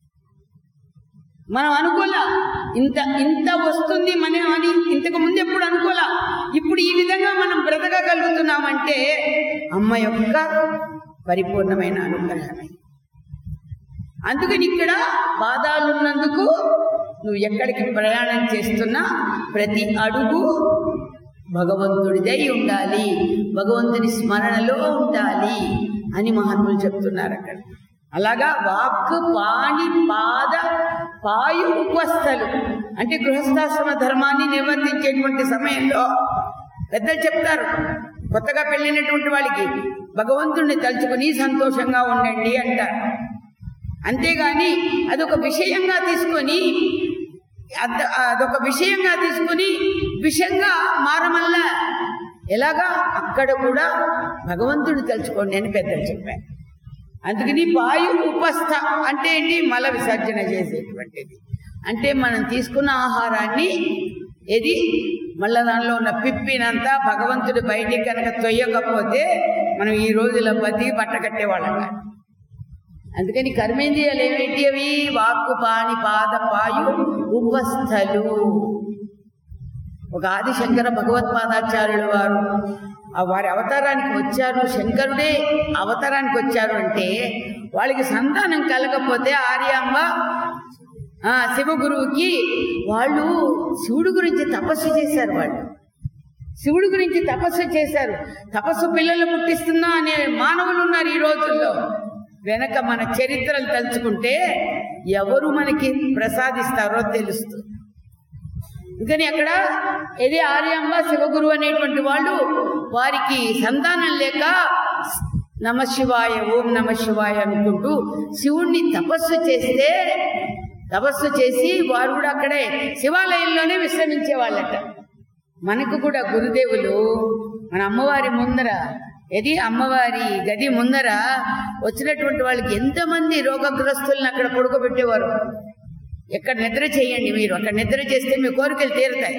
మనం అనుకోలా ఇంత ఇంత వస్తుంది మనం అని ఇంతకు ముందు ఎప్పుడు అనుకోలా ఇప్పుడు ఈ విధంగా మనం బ్రతకగలుగుతున్నామంటే అమ్మ యొక్క పరిపూర్ణమైన అనుగ్రహమే అందుకని ఇక్కడ బాధాలు ఉన్నందుకు నువ్వు ఎక్కడికి ప్రయాణం చేస్తున్నా ప్రతి అడుగు భగవంతుడిదై ఉండాలి భగవంతుని స్మరణలో ఉండాలి అని మహాత్ములు చెప్తున్నారు అక్కడ అలాగా వాక్ పాణి పాద పాయు ఉపస్థలు అంటే గృహస్థాశ్రమ ధర్మాన్ని నిర్వర్తించేటువంటి సమయంలో పెద్దలు చెప్తారు కొత్తగా పెళ్ళినటువంటి వాళ్ళకి భగవంతుణ్ణి తలుచుకుని సంతోషంగా ఉండండి అంటారు అంతేగాని అదొక విషయంగా తీసుకొని అద- అదొక విషయంగా తీసుకుని విషయంగా మారమల్ల ఎలాగా అక్కడ కూడా భగవంతుడు తలుచుకోండి అని పెద్దలు చెప్పారు అందుకని వాయు ఉపస్థ అంటే ఏంటి మల విసర్జన చేసేటువంటిది అంటే మనం తీసుకున్న ఆహారాన్ని ఏది మళ్ళా దానిలో ఉన్న పిప్పినంతా భగవంతుడు బయటికి కనుక తొయ్యకపోతే మనం ఈ రోజుల బతి బట్ట కట్టేవాళ్ళం కాదు అందుకని కర్మేంద్రియాలు ఏమిటి అవి వాక్కు పాని పాద పాయు ఉపస్థలు ఒక ఆది శంకర భగవత్పాదాచార్యుల వారు ఆ వారి అవతారానికి వచ్చారు శంకరుడే అవతారానికి వచ్చారు అంటే వాళ్ళకి సంతానం కలగకపోతే ఆర్యాంబ ఆ, శివగురువుకి వాళ్ళు శివుడి గురించి తపస్సు చేశారు వాళ్ళు శివుడి గురించి తపస్సు చేశారు తపస్సు పిల్లలు పుట్టిస్తున్నా అనే మానవులు ఉన్నారు ఈ రోజుల్లో వెనక మన చరిత్రలు తలుచుకుంటే ఎవరు మనకి ప్రసాదిస్తారో తెలుస్తుంది అందుకని అక్కడ ఇది ఆర్యాంబ శివగురు అనేటువంటి వాళ్ళు వారికి సంతానం లేక నమ శివాయ ఓం నమ శివాయ అనుకుంటూ శివుణ్ణి తపస్సు చేస్తే తపస్సు చేసి వారు కూడా అక్కడే శివాలయంలోనే విశ్రమించే వాళ్ళట మనకు కూడా గురుదేవులు మన అమ్మవారి ముందర ఇది అమ్మవారి గది ముందర వచ్చినటువంటి వాళ్ళకి ఎంతమంది రోగగ్రస్తుల్ని అక్కడ పడుకోబెట్టేవారు ఎక్కడ నిద్ర చేయండి మీరు అక్కడ నిద్ర చేస్తే మీ కోరికలు తీరుతాయి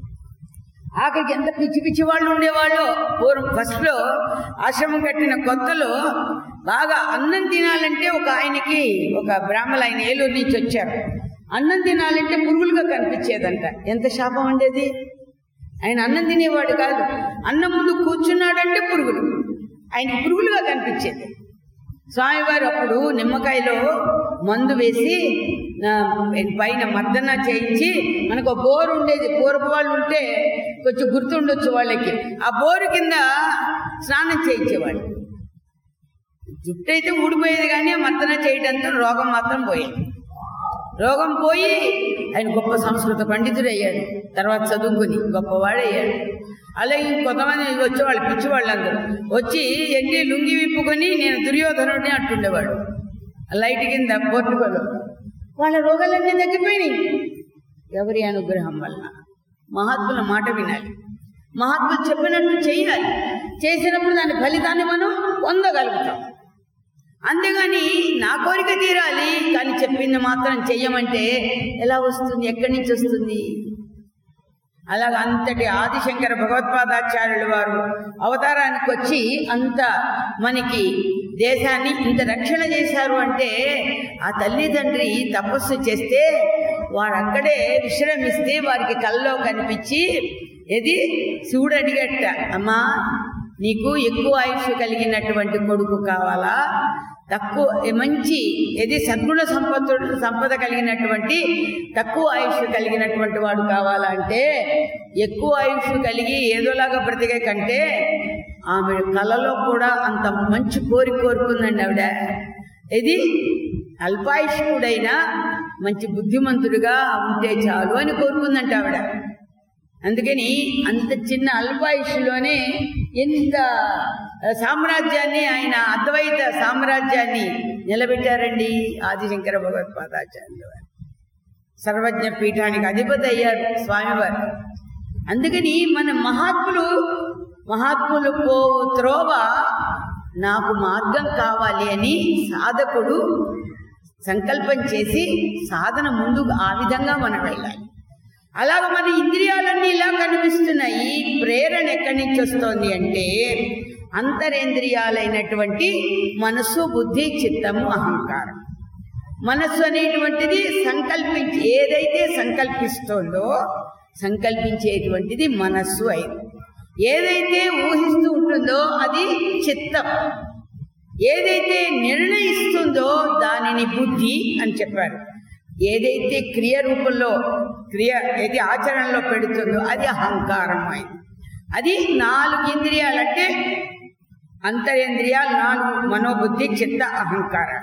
ఆఖరికి ఎంత పిచ్చి పిచ్చి వాళ్ళు ఉండేవాళ్ళు పూర్వం ఫస్ట్లో ఆశ్రమం కట్టిన కొత్తలో బాగా అన్నం తినాలంటే ఒక ఆయనకి ఒక బ్రాహ్మణ ఆయన ఏలూరు నుంచి వచ్చారు అన్నం తినాలంటే పురుగులుగా కనిపించేదంట ఎంత శాపం ఉండేది ఆయన అన్నం తినేవాడు కాదు అన్నం ముందు కూర్చున్నాడంటే పురుగులు ఆయన పురుగులుగా కనిపించేది స్వామివారు అప్పుడు నిమ్మకాయలో మందు వేసి ఆ, పైన మర్దన చేయించి మనకు ఒక బోరు ఉండేది పూర్వపు వాళ్ళు ఉంటే కొంచెం గుర్తుండొచ్చు వాళ్ళకి ఆ బోరు కింద స్నానం చేయించేవాడు జుట్టు అయితే ఊడిపోయేది కానీ ఆ మర్దన చేయడంతో రోగం మాత్రం పోయేది రోగం పోయి ఆయన గొప్ప సంస్కృత పండితుడు అయ్యాడు తర్వాత చదువుకుని గొప్పవాడయ్యాడు అలాగే కొంతమంది వచ్చేవాళ్ళు పిచ్చివాళ్ళందరూ వచ్చి ఎండి లుంగి విప్పుకొని నేను దుర్యోధనుడిని అంటుండేవాడు ఆ లైట్ కింద పోర్టుగలో వాళ్ళ రోగాలన్నీ తగ్గిపోయినాయి ఎవరి అనుగ్రహం వలన మహాత్ముల మాట వినాలి మహాత్ములు చెప్పినట్టు చేయాలి చేసినప్పుడు దాని ఫలితాన్ని మనం పొందగలుగుతాం అంతేగాని నా కోరిక తీరాలి కానీ చెప్పింది మాత్రం చెయ్యమంటే ఎలా వస్తుంది ఎక్కడి నుంచి వస్తుంది అలాగ అంతటి ఆదిశంకర భగవత్పాదాచార్యుల వారు అవతారానికి వచ్చి అంత మనకి దేశాన్ని ఇంత రక్షణ చేశారు అంటే ఆ తల్లిదండ్రి తపస్సు చేస్తే వారు అక్కడే విశ్రమిస్తే వారికి కల్లో కనిపించి ఏది శివుడు అడిగట్ట అమ్మా నీకు ఎక్కువ ఆయుష్ కలిగినటువంటి కొడుకు కావాలా తక్కువ మంచి ఏది సద్గుణ సంపద సంపద కలిగినటువంటి తక్కువ ఆయుష్ కలిగినటువంటి వాడు కావాలంటే ఎక్కువ ఆయుష్ కలిగి ఏదోలాగా బ్రతికే కంటే ఆమె కళలో కూడా అంత మంచి కోరిక కోరుకుందండి ఆవిడ ఇది అల్పాయుష్కుడైనా మంచి బుద్ధిమంతుడిగా ఉంటే చాలు అని కోరుకుందంట ఆవిడ అందుకని అంత చిన్న అల్పాయుష్లోనే ఎంత సామ్రాజ్యాన్ని ఆయన అద్వైత సామ్రాజ్యాన్ని నిలబెట్టారండి ఆదిశంకర భగవత్పాదాచార్యులు వారు సర్వజ్ఞ పీఠానికి అధిపతి అయ్యారు స్వామివారు అందుకని మన మహాత్ములు మహాత్ములు పోవు త్రోవ నాకు మార్గం కావాలి అని సాధకుడు సంకల్పం చేసి సాధన ముందుకు ఆ విధంగా మనం వెళ్ళాలి అలాగ మన ఇంద్రియాలన్నీ ఇలా కనిపిస్తున్నాయి ప్రేరణ ఎక్కడి నుంచి వస్తోంది అంటే అంతరేంద్రియాలైనటువంటి మనస్సు బుద్ధి చిత్తము అహంకారం మనస్సు అనేటువంటిది సంకల్పించి ఏదైతే సంకల్పిస్తోందో సంకల్పించేటువంటిది మనస్సు అయింది ఏదైతే ఊహిస్తూ ఉంటుందో అది చిత్తం ఏదైతే నిర్ణయిస్తుందో దానిని బుద్ధి అని చెప్పారు ఏదైతే క్రియ రూపంలో క్రియ ఏది ఆచరణలో పెడుతుందో అది అహంకారం అయింది అది నాలుగు ఇంద్రియాలు అంటే అంతరేంద్రియాలు నాలుగు మనోబుద్ధి చిత్త అహంకారం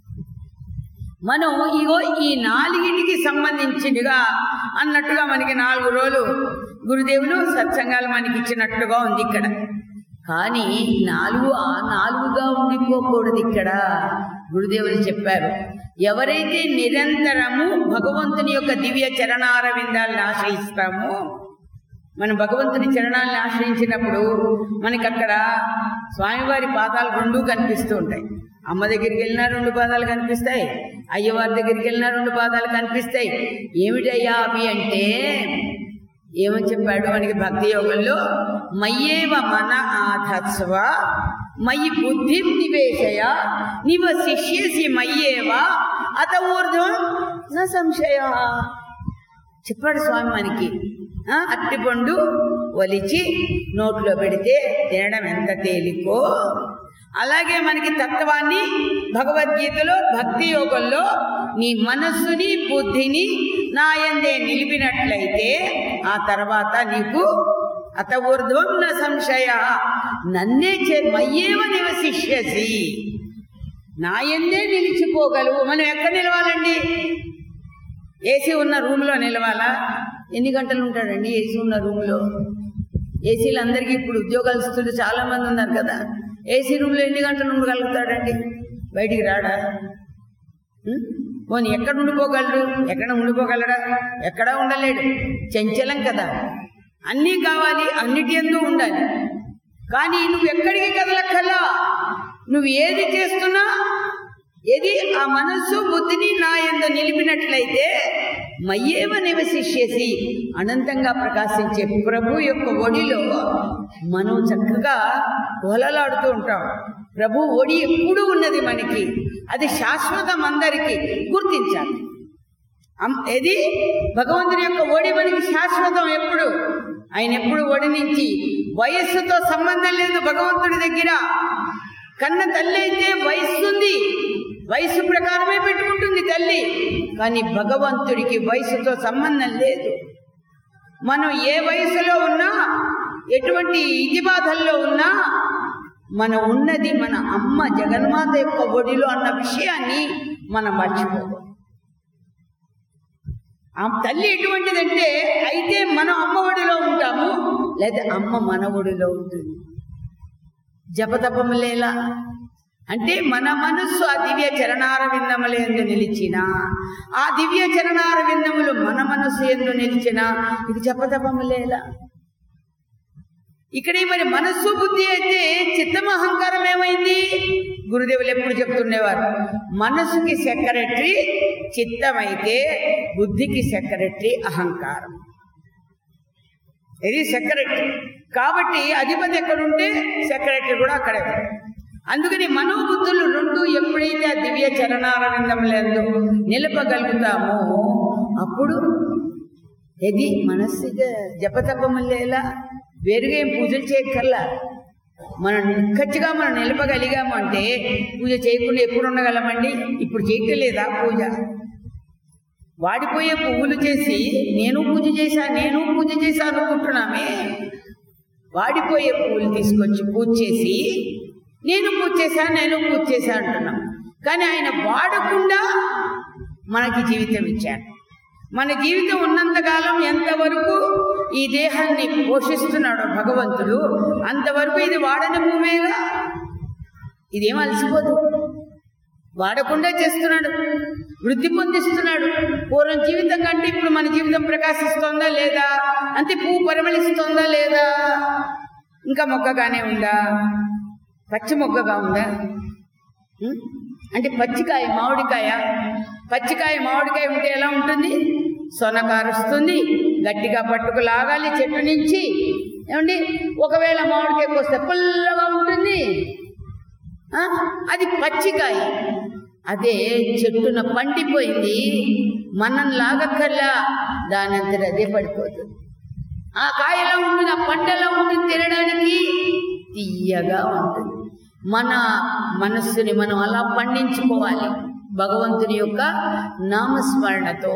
మనం ఇగో ఈ నాలుగింటికి సంబంధించినగా అన్నట్టుగా మనకి నాలుగు రోజులు గురుదేవులు సత్సంగాలు మనకి ఇచ్చినట్టుగా ఉంది ఇక్కడ కానీ నాలుగు ఆ నాలుగుగా ఉండిపోకూడదు ఇక్కడ గురుదేవులు చెప్పారు ఎవరైతే నిరంతరము భగవంతుని యొక్క దివ్య చరణారవిందాలను ఆశ్రయిస్తామో మనం భగవంతుని చరణాలను ఆశ్రయించినప్పుడు మనకి అక్కడ స్వామివారి పాదాలు రెండు కనిపిస్తూ ఉంటాయి అమ్మ దగ్గరికి వెళ్ళినా రెండు పాదాలు కనిపిస్తాయి అయ్యవారి దగ్గరికి వెళ్ళినా రెండు పాదాలు కనిపిస్తాయి ఏమిటయ్యా అవి అంటే ఏమని చెప్పాడు మనకి భక్తి యోగంలో మయ్యేవ మన ఆధత్స్వ మయి బుద్ధి నివేశయ నివశిష్యసి మయ్యేవ అత ఊర్ధ్వం నా సంశయ చెప్పాడు స్వామి మనకి ఆ, అట్టిపండు ఒలిచి నోట్లో పెడితే తినడం ఎంత తేలికో అలాగే మనకి తత్వాన్ని భగవద్గీతలో భక్తి యోగంలో నీ మనస్సుని బుద్ధిని నాయందే నిలిపినట్లయితే ఆ తర్వాత నీకు అత ఊర్ధ్వం న సంశయ నన్నే చే మయ్యేవ నివశిష్యసి నాయందే నిలిచిపోగలవు మనం ఎక్కడ నిలవాలండి ఏసీ ఉన్న రూమ్లో నిలవాలా ఎన్ని గంటలు ఉంటాడండి ఏసీ ఉన్న రూమ్లో ఏసీలు అందరికీ ఇప్పుడు ఉద్యోగస్తులు చాలా మంది ఉన్నారు కదా ఏసీ రూమ్లో ఎన్ని గంటలు ఉండగలుగుతాడండి బయటికి రాడా ఉం? పోనీ ఎక్కడ ఉండిపోగలడు ఎక్కడ ఉండిపోగలడా ఎక్కడా ఉండలేడు చంచలం కదా అన్నీ కావాలి అన్నిటి ఎందు ఉండాలి కానీ నువ్వు ఎక్కడికి కదలక్కల్లా నువ్వు ఏది చేస్తున్నా ఏది ఆ మనస్సు బుద్ధిని నా ఎందు నిలిపినట్లయితే మయ్యేవ నివశిష్యసి అనంతంగా ప్రకాశించే ప్రభు యొక్క ఒడిలో మనం చక్కగా ఓలలాడుతూ ఉంటాం ప్రభు ఒడి ఎప్పుడూ ఉన్నది మనకి అది శాశ్వతం అందరికీ గుర్తించాలి అం- ఏది భగవంతుని యొక్క ఒడి మనకి శాశ్వతం ఎప్పుడు ఆయన ఎప్పుడు ఒడి నుంచి వయస్సుతో సంబంధం లేదు భగవంతుడి దగ్గర కన్న తల్లి అయితే వయస్సు ఉంది వయస్సు ప్రకారమే పెట్టుకుంటుంది తల్లి కానీ భగవంతుడికి వయసుతో సంబంధం లేదు మనం ఏ వయసులో ఉన్నా ఎటువంటి ఇది బాధల్లో ఉన్నా మనం ఉన్నది మన అమ్మ జగన్మాత యొక్క ఒడిలో అన్న విషయాన్ని మనం మర్చిపోదు ఆ తల్లి ఎటువంటిదంటే అయితే మనం అమ్మ ఒడిలో ఉంటాము లేదా అమ్మ మన ఒడిలో ఉంటుంది జపతపములేలా అంటే మన మనస్సు ఆ దివ్య చరణార విందములు ఎందు నిలిచిన ఆ దివ్య చరణార విందములు మన మనస్సు ఎందు నిలిచిన ఇది జపతపములేలా ఇక్కడ మరి మనస్సు బుద్ధి అయితే చిత్తం అహంకారం ఏమైంది గురుదేవులు ఎప్పుడు చెప్తుండేవారు మనస్సుకి సెక్రటరీ చిత్తం అయితే బుద్ధికి సెక్రటరీ అహంకారం ఇది సెక్రటరీ కాబట్టి అధిపతి ఎక్కడుంటే సెక్రటరీ కూడా అక్కడే ఉంటాడు. అందుకని మనోబుద్ధులు రెండు ఎప్పుడైతే ఆ దివ్య చరణారవిందములందు నిలపగలుగుతామో అప్పుడు ఇది మనస్సుగా జపతపములేలా వేరుగా ఏం పూజలు చేయక్కర్లా మనం నిక్కచ్చిగా మనం నిలపగలిగాము అంటే పూజ చేయకుండా ఎప్పుడు ఉండగలమండి ఇప్పుడు చేయట్లేదా పూజ వాడిపోయే పువ్వులు చేసి నేను పూజ చేశా నేను పూజ చేశా అనుకుంటున్నామే వాడిపోయే పువ్వులు తీసుకొచ్చి పూజ చేసి నేను పూజ చేశా నేను పూజ చేశా అంటున్నాం కానీ ఆయన వాడకుండా మనకి జీవితం ఇచ్చారు మన జీవితం ఉన్నంతకాలం ఎంతవరకు ఈ దేహాన్ని పోషిస్తున్నాడో భగవంతుడు అంతవరకు ఇది వాడని భూమేగా ఇదేం అలసిపోదు వాడకుండా చేస్తున్నాడు వృద్ధి పొందిస్తున్నాడు పూర్వం జీవితం కంటే ఇప్పుడు మన జీవితం ప్రకాశిస్తోందా లేదా అంటే పువ్వు పరిమళిస్తోందా లేదా ఇంకా మొగ్గగానే ఉందా పచ్చి మొగ్గగా ఉందా ఉం? అంటే పచ్చికాయ మామిడికాయ పచ్చికాయ మామిడికాయ ఉంటే ఎలా ఉంటుంది సొన కారుస్తుంది గట్టిగా పట్టుకు లాగాలి చెట్టు నుంచి ఏమండి ఒకవేళ మామిడికాయ పోస్తే పుల్లగా ఉంటుంది ఆ? అది పచ్చికాయ అదే చెట్టున పండిపోయింది మనం లాగక్కర్లా దానంతట అదే పడిపోతుంది ఆ కాయ ఎలా ఉంటుంది ఆ పంట ఎలా ఉంటుంది తినడానికి తీయగా ఉంటుంది మన మనస్సుని మనం అలా పండించుకోవాలి భగవంతుని యొక్క నామస్మరణతో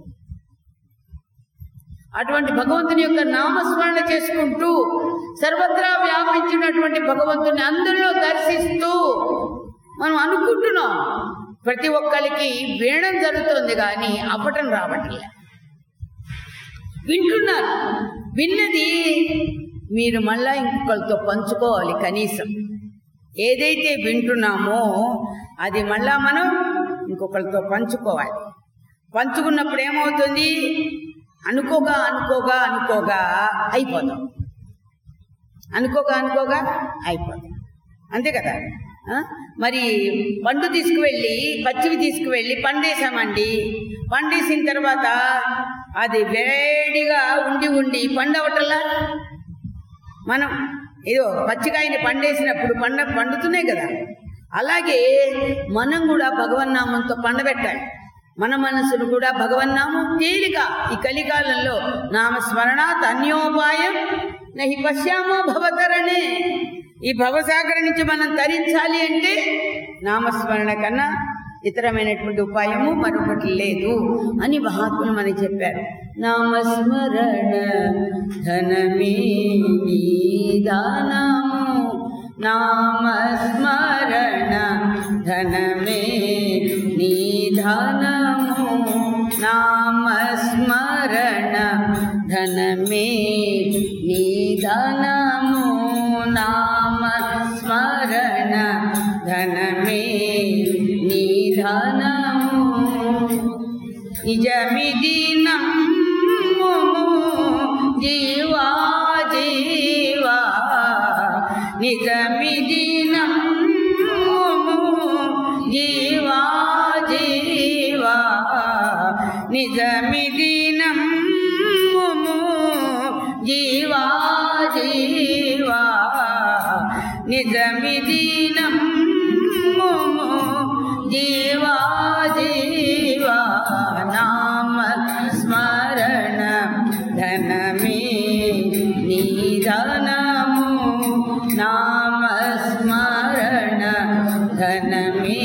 అటువంటి భగవంతుని యొక్క నామస్మరణ చేసుకుంటూ సర్వత్రా వ్యాపించినటువంటి భగవంతుని అందరిలో దర్శిస్తూ మనం అనుకుంటున్నాం ప్రతి ఒక్కరికి వీణం జరుగుతుంది కానీ అవ్వటం రావట్లే వింటున్నారు విన్నది మీరు మళ్ళా ఇంకొకరితో పంచుకోవాలి కనీసం ఏదైతే వింటున్నామో అది మళ్ళా మనం ఇంకొకరితో పంచుకోవాలి పంచుకున్నప్పుడు ఏమవుతుంది అనుకోగా అనుకోగా అనుకోగా అయిపోతాం అనుకోగా అనుకోగా అయిపోతాం అంతే కదా ఆ? మరి పండు తీసుకువెళ్ళి పచ్చివి తీసుకువెళ్ళి పండేసామండి పండేసిన తర్వాత అది వేడిగా ఉండి ఉండి పండవటల్లా మనం ఏదో పచ్చికాయని పండేసినప్పుడు పండ పండుతున్నాయి కదా అలాగే మనం కూడా భగవన్నామంతో పండబెట్టాలి మన మనసును కూడా భగవన్నామం తేలిక ఈ కలికాలంలో నామస్మరణాత్ అన్యోపాయం నహి పశ్యామో భవతరణే ఈ భవసాగర నుంచి మనం తరించాలి అంటే నామస్మరణ కన్నా ఇతరమైనటువంటి ఉపాయము మరొకటి లేదు అని మహాత్ములు మనకి చెప్పారు నామస్మరణ ధనమే దానము నామస్మరణ ధనమే నిధానము నామస్మరణ ధనమే నిధానము నామస్మరణ ధనమే నిధానము నిజమిది నమ్ము జీవా జీవా నిజమిది నమ్ము జీవా జీవా నిజమిది నమ్ము జీవా జీవా నిజమిది నమ్ము జీవా జీవా నామ స్మరణ ధనమే నిధనము నామ స్మరణ ధనమే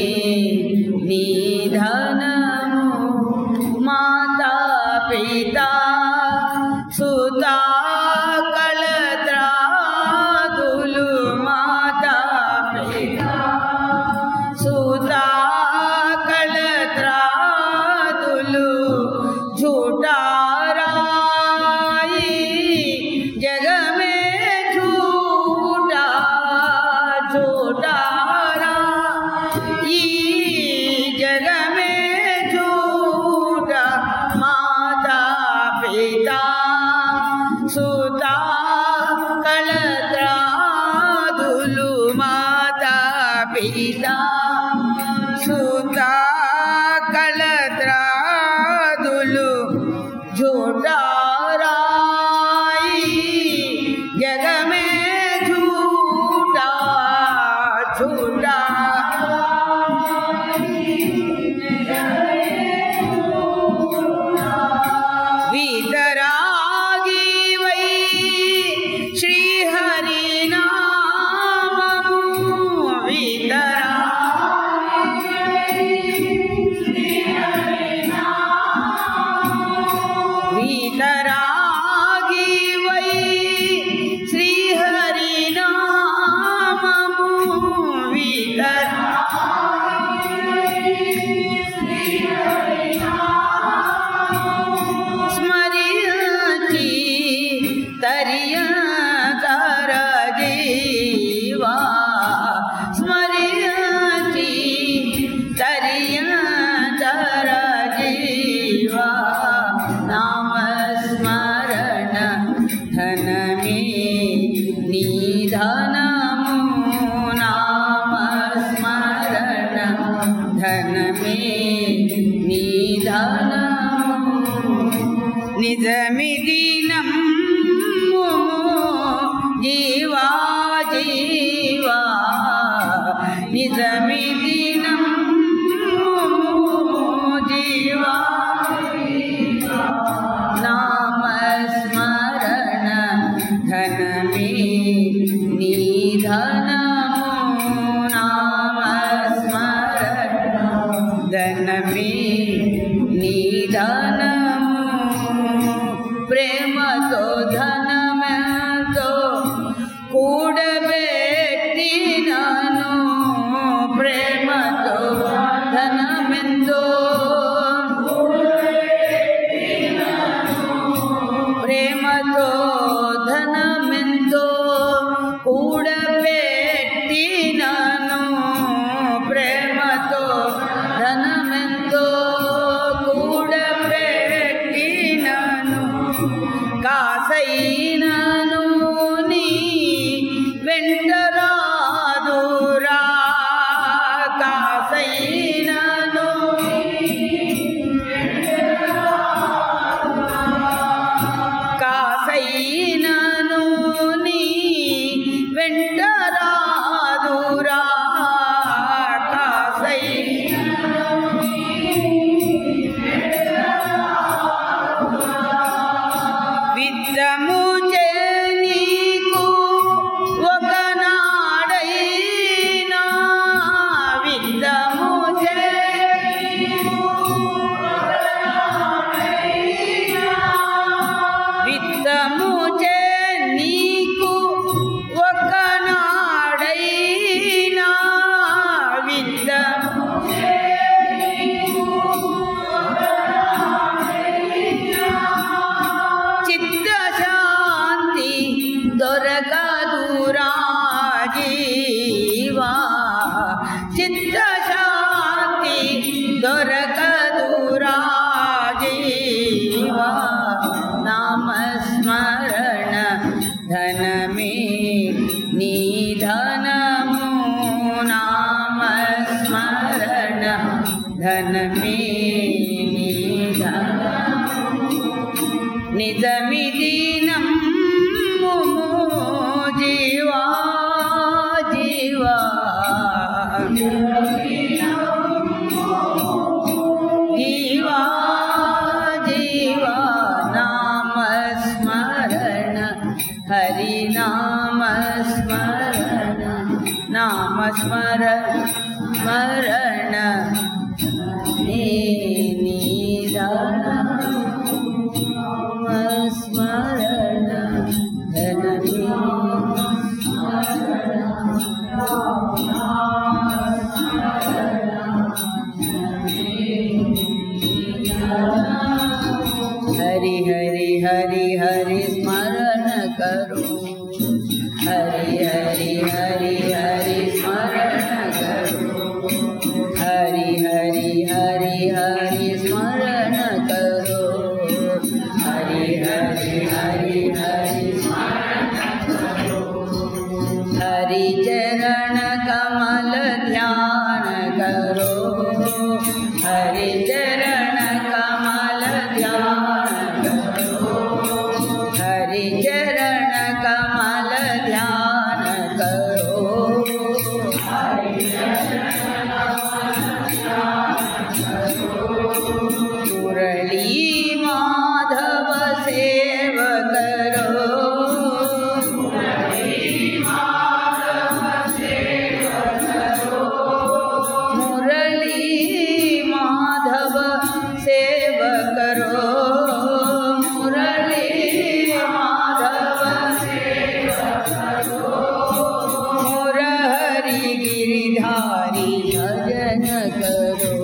నిధనము మాతా పితా సుతా కళద్రాదులు మాతా పితా సుతా కళద్రాదులు झूठाराई जग में झूठा झूठारा ई जग में झूठा माता पिता सुता कलत्रादुलु माता पिता सुता कलत्रादुलु झूठाराई जग में झूठा झूठा वीतरागी वै श्रीहरिनाममु वीतरा वीतरागी वै श्रीहरिनाममु वीतरा स्मर्यति तरिय कर जीवा स्मर्यति तरिय कर जीवा नाम स्मरण धन में निधनमु नाम स्मरण धन में निधनमु నిజమిది నమ్ము జీవా జీవా నిజమిది నమ్ము జీవా నామ స్మరణ ధనమే నిధనము నామ స్మరణ ధనమే నిధనము ప్రేమతో ధనమెంతో కూడబెట్టినాను ప్రేమతో ధనమెంతో ప్రేమతో ధనమెంతో కూడబెట్టినాను ప్రేమతో ధనమెంతో కాసైనను కాసైనను నీ వెంట రాదురా కాసై విద్దము చే నీకు ఒకనాడైనా విద్దము చే విత్తము చే నీకు ఒకనాడైనా విత్తము చిత్తశాంతి దొరకదురా జీవా చిత్తశాంతి దొరకదురా జీవా నామస్మరణ ధనమే నీ ధనము నామస్మరణ ధనమే నీ ధనము నిజమిది నమ్ము జీవా జీవా జీవా జీవా నామస్మరణ హరి నామస్మరణ నామస్మర స్మరణ నే నీదాన స్మరణ ధనమే हरि हरि हरि हरि स्मरण करो हरि हरि हरि हरि स्मरण करो हरि हरि हरि हरि स्मरण करो हरि हरि हरि हरि हरि चरण कमल ध्यान करो हरि चरण कमल ध्यान करो हरि चरण कमल ध्यान करो मुरली माधव सेव करो मुरली माधव सेव करो मुरली माधव मुरहरि गिरिधारी भजन करो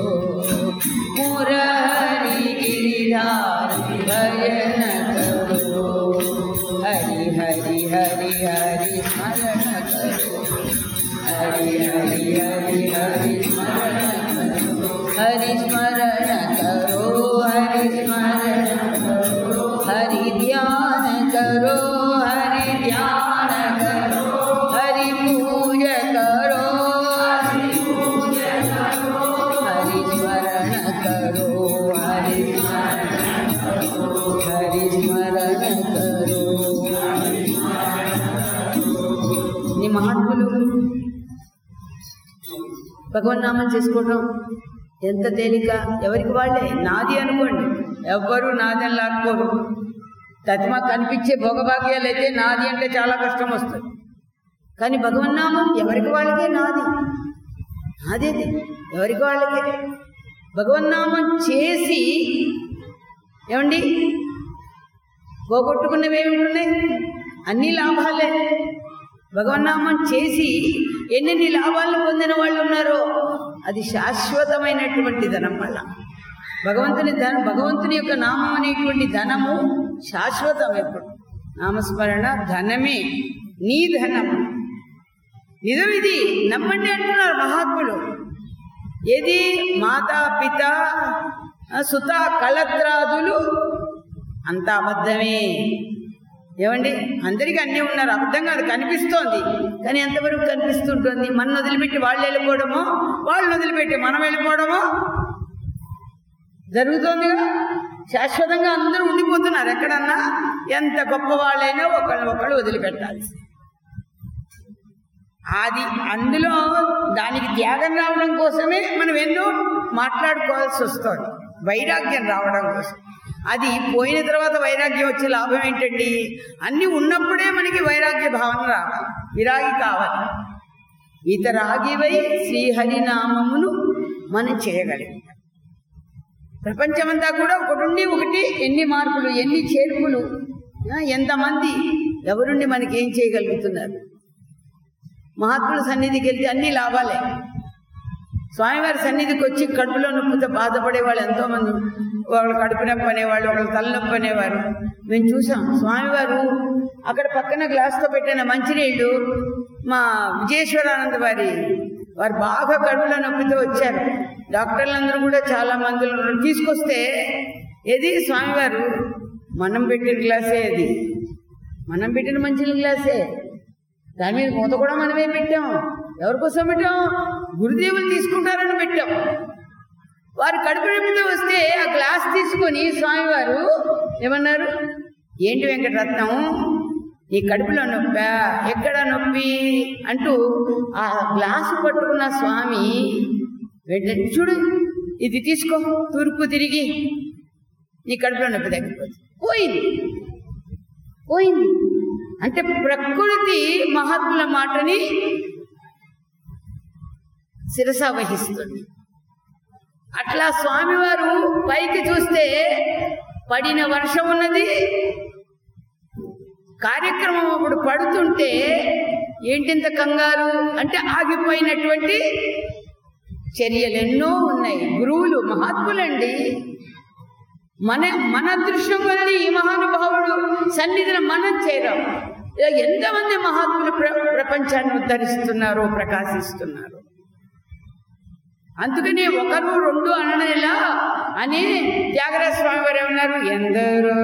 मुरहरि गिरिधारी भजन करो हरि हरि हरि हरि स्मरण करो हरि हरि हरि हरि स्मरण करो हरि स्मरण करो हरि स्मरण करो हरि ध्यान करो हरि ध्यान करो हरि पूज करो हरि पूज करो हरि स्मरण करो हरि स्मरण करो हरि स्मरण करो నీ మహాత్ములు భగవన్నామం చేసుకోవటం ఎంత తేలిక ఎవరికి వాళ్ళే నాది అనుకోండి ఎవ్వరూ నాది అని లాక్కోరు తతిమా కనిపించే భోగభాగ్యాలు అయితే నాది అంటే చాలా కష్టం వస్తుంది కానీ భగవన్నామం ఎవరికి వాళ్ళకే నాది నాదేది ఎవరికి వాళ్ళకే భగవన్నామం చేసి ఏమండి పోగొట్టుకున్నవి ఏమి ఉన్నాయి అన్ని లాభాలే భగవన్నామం చేసి ఎన్నెన్ని లాభాలను పొందిన వాళ్ళు ఉన్నారో అది శాశ్వతమైనటువంటి ధనం వల్ల భగవంతుని ధన భగవంతుని యొక్క నామం అనేటువంటి ధనము శాశ్వతం ఎప్పుడు నామస్మరణ ధనమే నీ ధనం నిజం ఇది నమ్మండి అంటున్నారు మహాత్ములు ఏది మాతా పిత సుత కళత్రాదులు అంత అబద్ధమే ఏమండి అందరికీ అన్నీ ఉన్నారు అర్థం కాదు కనిపిస్తోంది కానీ ఎంతవరకు కనిపిస్తుంటుంది మన వదిలిపెట్టి వాళ్ళు వెళ్ళిపోవడమో వాళ్ళు వదిలిపెట్టి మనం వెళ్ళిపోవడమో జరుగుతోందిగా శాశ్వతంగా అందరూ ఉండిపోతున్నారు ఎక్కడన్నా ఎంత గొప్ప వాళ్ళైనా ఒకళ్ళు ఒకళ్ళు వదిలిపెట్టాల్సి అది అందులో దానికి త్యాగం రావడం కోసమే మనం ఎన్నో మాట్లాడుకోవాల్సి వస్తుంది వైరాగ్యం రావడం కోసం అది పోయిన తర్వాత వైరాగ్యం వచ్చే లాభం ఏంటండి అన్నీ ఉన్నప్పుడే మనకి వైరాగ్య భావన రావాలి విరాగి కావాలి ఇతరాగివై శ్రీహరినామమును మనం చేయగలిగాం ప్రపంచమంతా కూడా ఒకటి ఒకటి ఎన్ని మార్పులు ఎన్ని చేర్పులు ఆ, ఎంతమంది ఎవరుండి మనకి ఏం చేయగలుగుతున్నారు మహాత్ముల సన్నిధికి వెళ్తే అన్ని లాభాలే స్వామివారి సన్నిధికి వచ్చి కడుపులో నొప్పితో బాధపడే వాళ్ళు ఎంతోమంది ఒకళ్ళు కడుపు నొప్పి అనేవాళ్ళు ఒకళ్ళు తలనొప్పి అనేవారు మేము చూసాం స్వామివారు అక్కడ పక్కన గ్లాస్తో పెట్టిన మంచినీళ్ళు మా విజయేశ్వరానంద వారి వారు బాగా కడుపులో నొప్పితో వచ్చారు డాక్టర్లందరూ కూడా చాలా మందులు ఉన్నారు. తీసుకొస్తే ఏది స్వామివారు మనం పెట్టిన గ్లాసే అది మనం పెట్టిన మంచినీళ్ళ గ్లాసే దాని మీద మూత కూడా మనమే పెట్టాం ఎవరి కోసం పెట్టాం గురుదేవులు తీసుకుంటారని పెట్టాం వారు కడుపు నొప్పితో వస్తే ఆ గ్లాస్ తీసుకొని స్వామివారు ఏమన్నారు ఏంటి వెంకటరత్నం నీ కడుపులో నొప్పా ఎక్కడ నొప్పి అంటూ ఆ గ్లాసు పట్టుకున్న స్వామి వెంటనే చూడు ఇది తీసుకో తూర్పు తిరిగి నీ కడుపులో నొప్పి తగ్గిపోతుంది పోయింది పోయింది అంటే ప్రకృతి మహాత్ముల మాటని శిరస వహిస్తుంది అట్లా స్వామివారు పైకి చూస్తే పడిన వర్షం ఉన్నది కార్యక్రమం అప్పుడు పడుతుంటే ఏంటింత కంగారు అంటే ఆగిపోయినటువంటి చర్యలు ఎన్నో ఉన్నాయి గురువులు మహాత్ములండి మన మన దృశ్యం వల్ల ఈ మహానుభావుడు సన్నిధిని మనం చేరాం ఇలా ఎంతమంది మహాత్ములు ప్ర ప్రపంచాన్ని ఉద్ధరిస్తున్నారో ప్రకాశిస్తున్నారు అందుకని ఒకరు రెండు అననేలా అని త్యాగరాజ స్వామి వారు ఏమన్నారు ఎందరో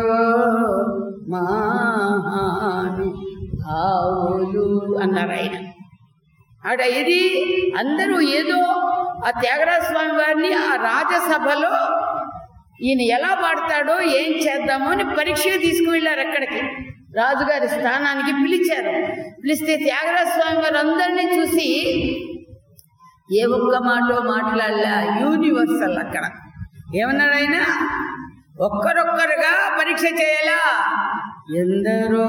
మహాను భావులు అన్నారు ఆయన ఆడ ఇది అందరూ ఏదో ఆ త్యాగరాజ స్వామి వారిని ఆ రాజసభలో ఈయన ఎలా పాడతాడో ఏం చేద్దామో అని పరీక్ష తీసుకువెళ్ళారు అక్కడికి రాజుగారి స్థానానికి పిలిచారు పిలిస్తే త్యాగరాజ స్వామి వారు అందరినీ చూసి ఏ ఒక్క మాటో మాట్లాడలే యూనివర్సల్ అక్కడ ఏమన్నాడు ఆయన ఒక్కరొక్కరుగా పరీక్ష చేయాలా ఎందరో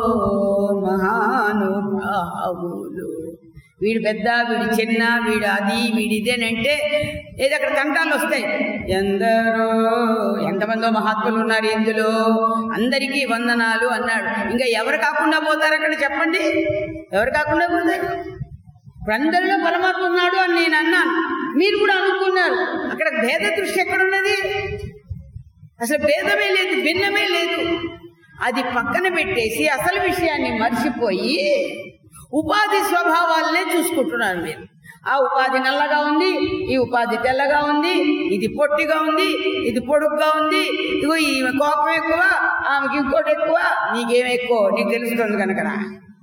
మహానుభావులు వీడు పెద్ద వీడు చిన్న వీడు అది వీడు ఇదేనంటే ఏది అక్కడ తంటాలు వస్తాయి ఎందరో ఎంతమందో మహాత్ములు ఉన్నారు ఇందులో అందరికీ వందనాలు అన్నాడు ఇంకా ఎవరు కాకుండా పోతారు అక్కడ చెప్పండి ఎవరు కాకుండా పోతారు ఇప్పుడు అందరిలో పరమాత్మ ఉన్నాడు అని నేను అన్నాను మీరు కూడా అనుకున్నారు అక్కడ భేద దృష్టి ఎక్కడున్నది అసలు భేదమే లేదు భిన్నమే లేదు అది పక్కన పెట్టేసి అసలు విషయాన్ని మర్చిపోయి ఉపాధి స్వభావాలనే చూసుకుంటున్నారు మీరు ఆ ఉపాధి నల్లగా ఉంది ఈ ఉపాధి తెల్లగా ఉంది ఇది పొట్టిగా ఉంది ఇది పొడుగ్గా ఉంది ఇగో ఈమె కోపం ఎక్కువ ఆమెకి ఇంకోటి ఎక్కువ నీకేం ఎక్కువ నీకు తెలుస్తుంది కనుకనా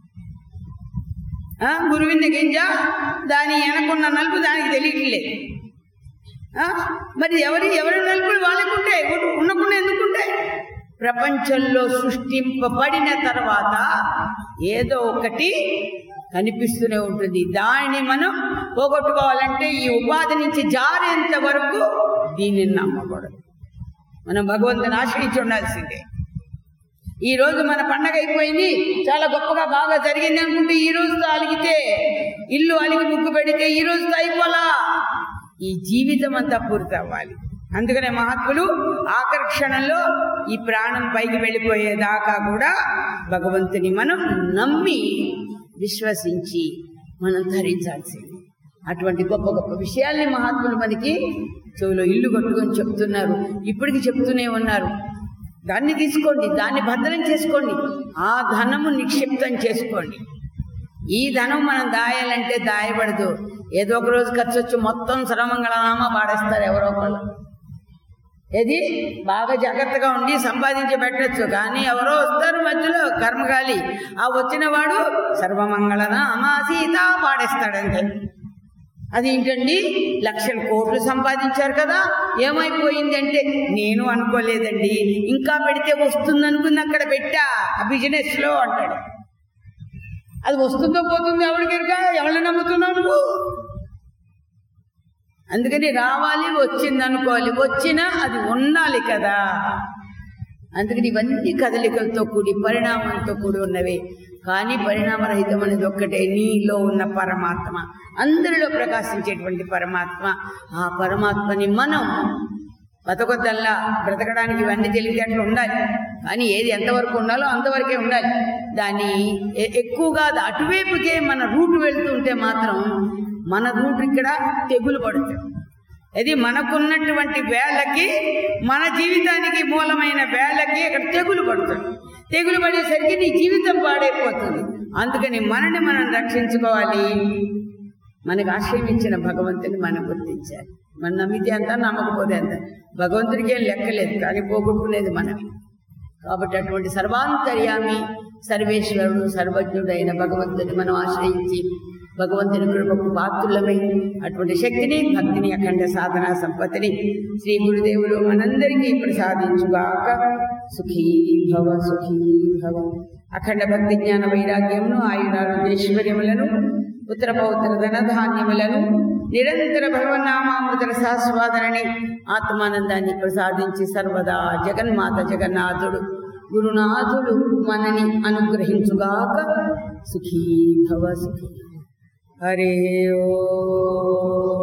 ఆ, గురువింద గింజ దాని వెనకున్న నలుపు దానికి తెలియట్లేదు ఆ, మరి ఎవరి ఎవరి నలుపులు వాళ్ళకుంటే ఉండకుండా ఎందుకుంటే ప్రపంచంలో సృష్టింపబడిన తర్వాత ఏదో ఒకటి కనిపిస్తూనే ఉంటుంది దానిని మనం పోగొట్టుకోవాలంటే ఈ ఉపాధి నుంచి జారేంత వరకు దీన్ని నమ్మకూడదు మనం భగవంతుని ఆశ్రయించి ఉండాల్సిందే ఈ రోజు మన పండగ అయిపోయింది చాలా గొప్పగా బాగా జరిగింది అనుకుంటే ఈ రోజుతో అలిగితే ఇల్లు అలిగి ముగ్గు పెడితే ఈ రోజుతో అయిపోలా ఈ జీవితం అంతా పూర్తి అవ్వాలి అందుకనే మహాత్ములు ఆఖరి క్షణంలో ఈ ప్రాణం పైకి వెళ్ళిపోయేదాకా కూడా భగవంతుని మనం నమ్మి విశ్వసించి మనం ధరించాల్సింది అటువంటి గొప్ప గొప్ప విషయాల్ని మహాత్ములు మనకి చెవిలో ఇల్లు కట్టుకొని చెప్తున్నారు ఇప్పటికి చెప్తూనే ఉన్నారు దాన్ని తీసుకోండి దాన్ని భద్రం చేసుకోండి ఆ ధనము నిక్షిప్తం చేసుకోండి ఈ ధనం మనం దాయాలంటే దాయబడదు ఏదో ఒక రోజు ఖర్చు వచ్చి మొత్తం సర్వమంగళనామా పాడేస్తారు ఎవరో ఒకళ్ళు ఏది బాగా జాగ్రత్తగా ఉండి సంపాదించి పెట్టచ్చు కానీ ఎవరో వస్తారు మధ్యలో కర్మగాలి ఆ వచ్చిన వాడు సర్వమంగళ నామా సీత పాడేస్తాడంతే అది ఏంటండి లక్షల కోట్లు సంపాదించారు కదా ఏమైపోయింది అంటే నేను అనుకోలేదండి ఇంకా పెడితే వస్తుంది అనుకుని అక్కడ పెట్టా ఆ బిజినెస్ లో అంటాడు అది వస్తుందో పోతుందో ఎవరికెరక ఎవరిని నమ్ముతున్నావు నువ్వు అందుకని రావాలి వచ్చింది అనుకోవాలి వచ్చినా అది ఉండాలి కదా అందుకని ఇవన్నీ కదలికలతో కూడి పరిణామంతో కూడి ఉన్నవి కానీ పరిణామరహితం అనేది ఒక్కటే నీలో ఉన్న పరమాత్మ అందరిలో ప్రకాశించేటువంటి పరమాత్మ ఆ పరమాత్మని మనం బతకొద్దల్లా బ్రతకడానికి ఇవన్నీ తెలివితేటలు ఉండాలి కానీ ఏది ఎంతవరకు ఉండాలో అంతవరకే ఉండాలి దాన్ని ఎ- ఎక్కువగా అది అటువైపుకే మన రూట్ వెళ్తుంటే మాత్రం మన రూట్ ఇక్కడ తెగులు పడుతుంది అది మనకున్నటువంటి వేళకి మన జీవితానికి మూలమైన వేళకి ఇక్కడ తెగులు పడుతుంది తెగులు పడేసరికి నీ జీవితం పాడైపోతుంది అందుకని మనని మనం రక్షించుకోవాలి మనకు ఆశ్రయం ఇచ్చిన భగవంతుని మనం గుర్తించాలి మనం నమ్మితే అంత నమ్మకపోతే అంత భగవంతుడికి ఏం లెక్కలేదు కానీ పోగొట్టుకునేది మనమే కాబట్టి అటువంటి సర్వాంతర్యామి సర్వేశ్వరుడు సర్వజ్ఞుడైన భగవంతుని మనం ఆశ్రయించి భగవంతుని కృపకు పాత్రులమై అటువంటి శక్తిని భక్తిని అఖండ సాధన సంపత్తిని శ్రీ గురుదేవులు మనందరికీ ప్రసాదించుగాక సుఖీ భవ సుఖీ భవ అఖండ భక్తి జ్ఞాన వైరాగ్యమును ఆయురారోగ్యేశ్వర్యములను పుత్ర పౌత్ర ధనధాన్యములను నిరంతర భగవన్నామామృత రసాస్వాదనని ఆత్మానందాన్ని ప్రసాదించి సర్వదా జగన్మాత జగన్నాథుడు గురునాథుడు మనని అనుగ్రహించుగాక సుఖీ భవ సుఖీ హరే ఓ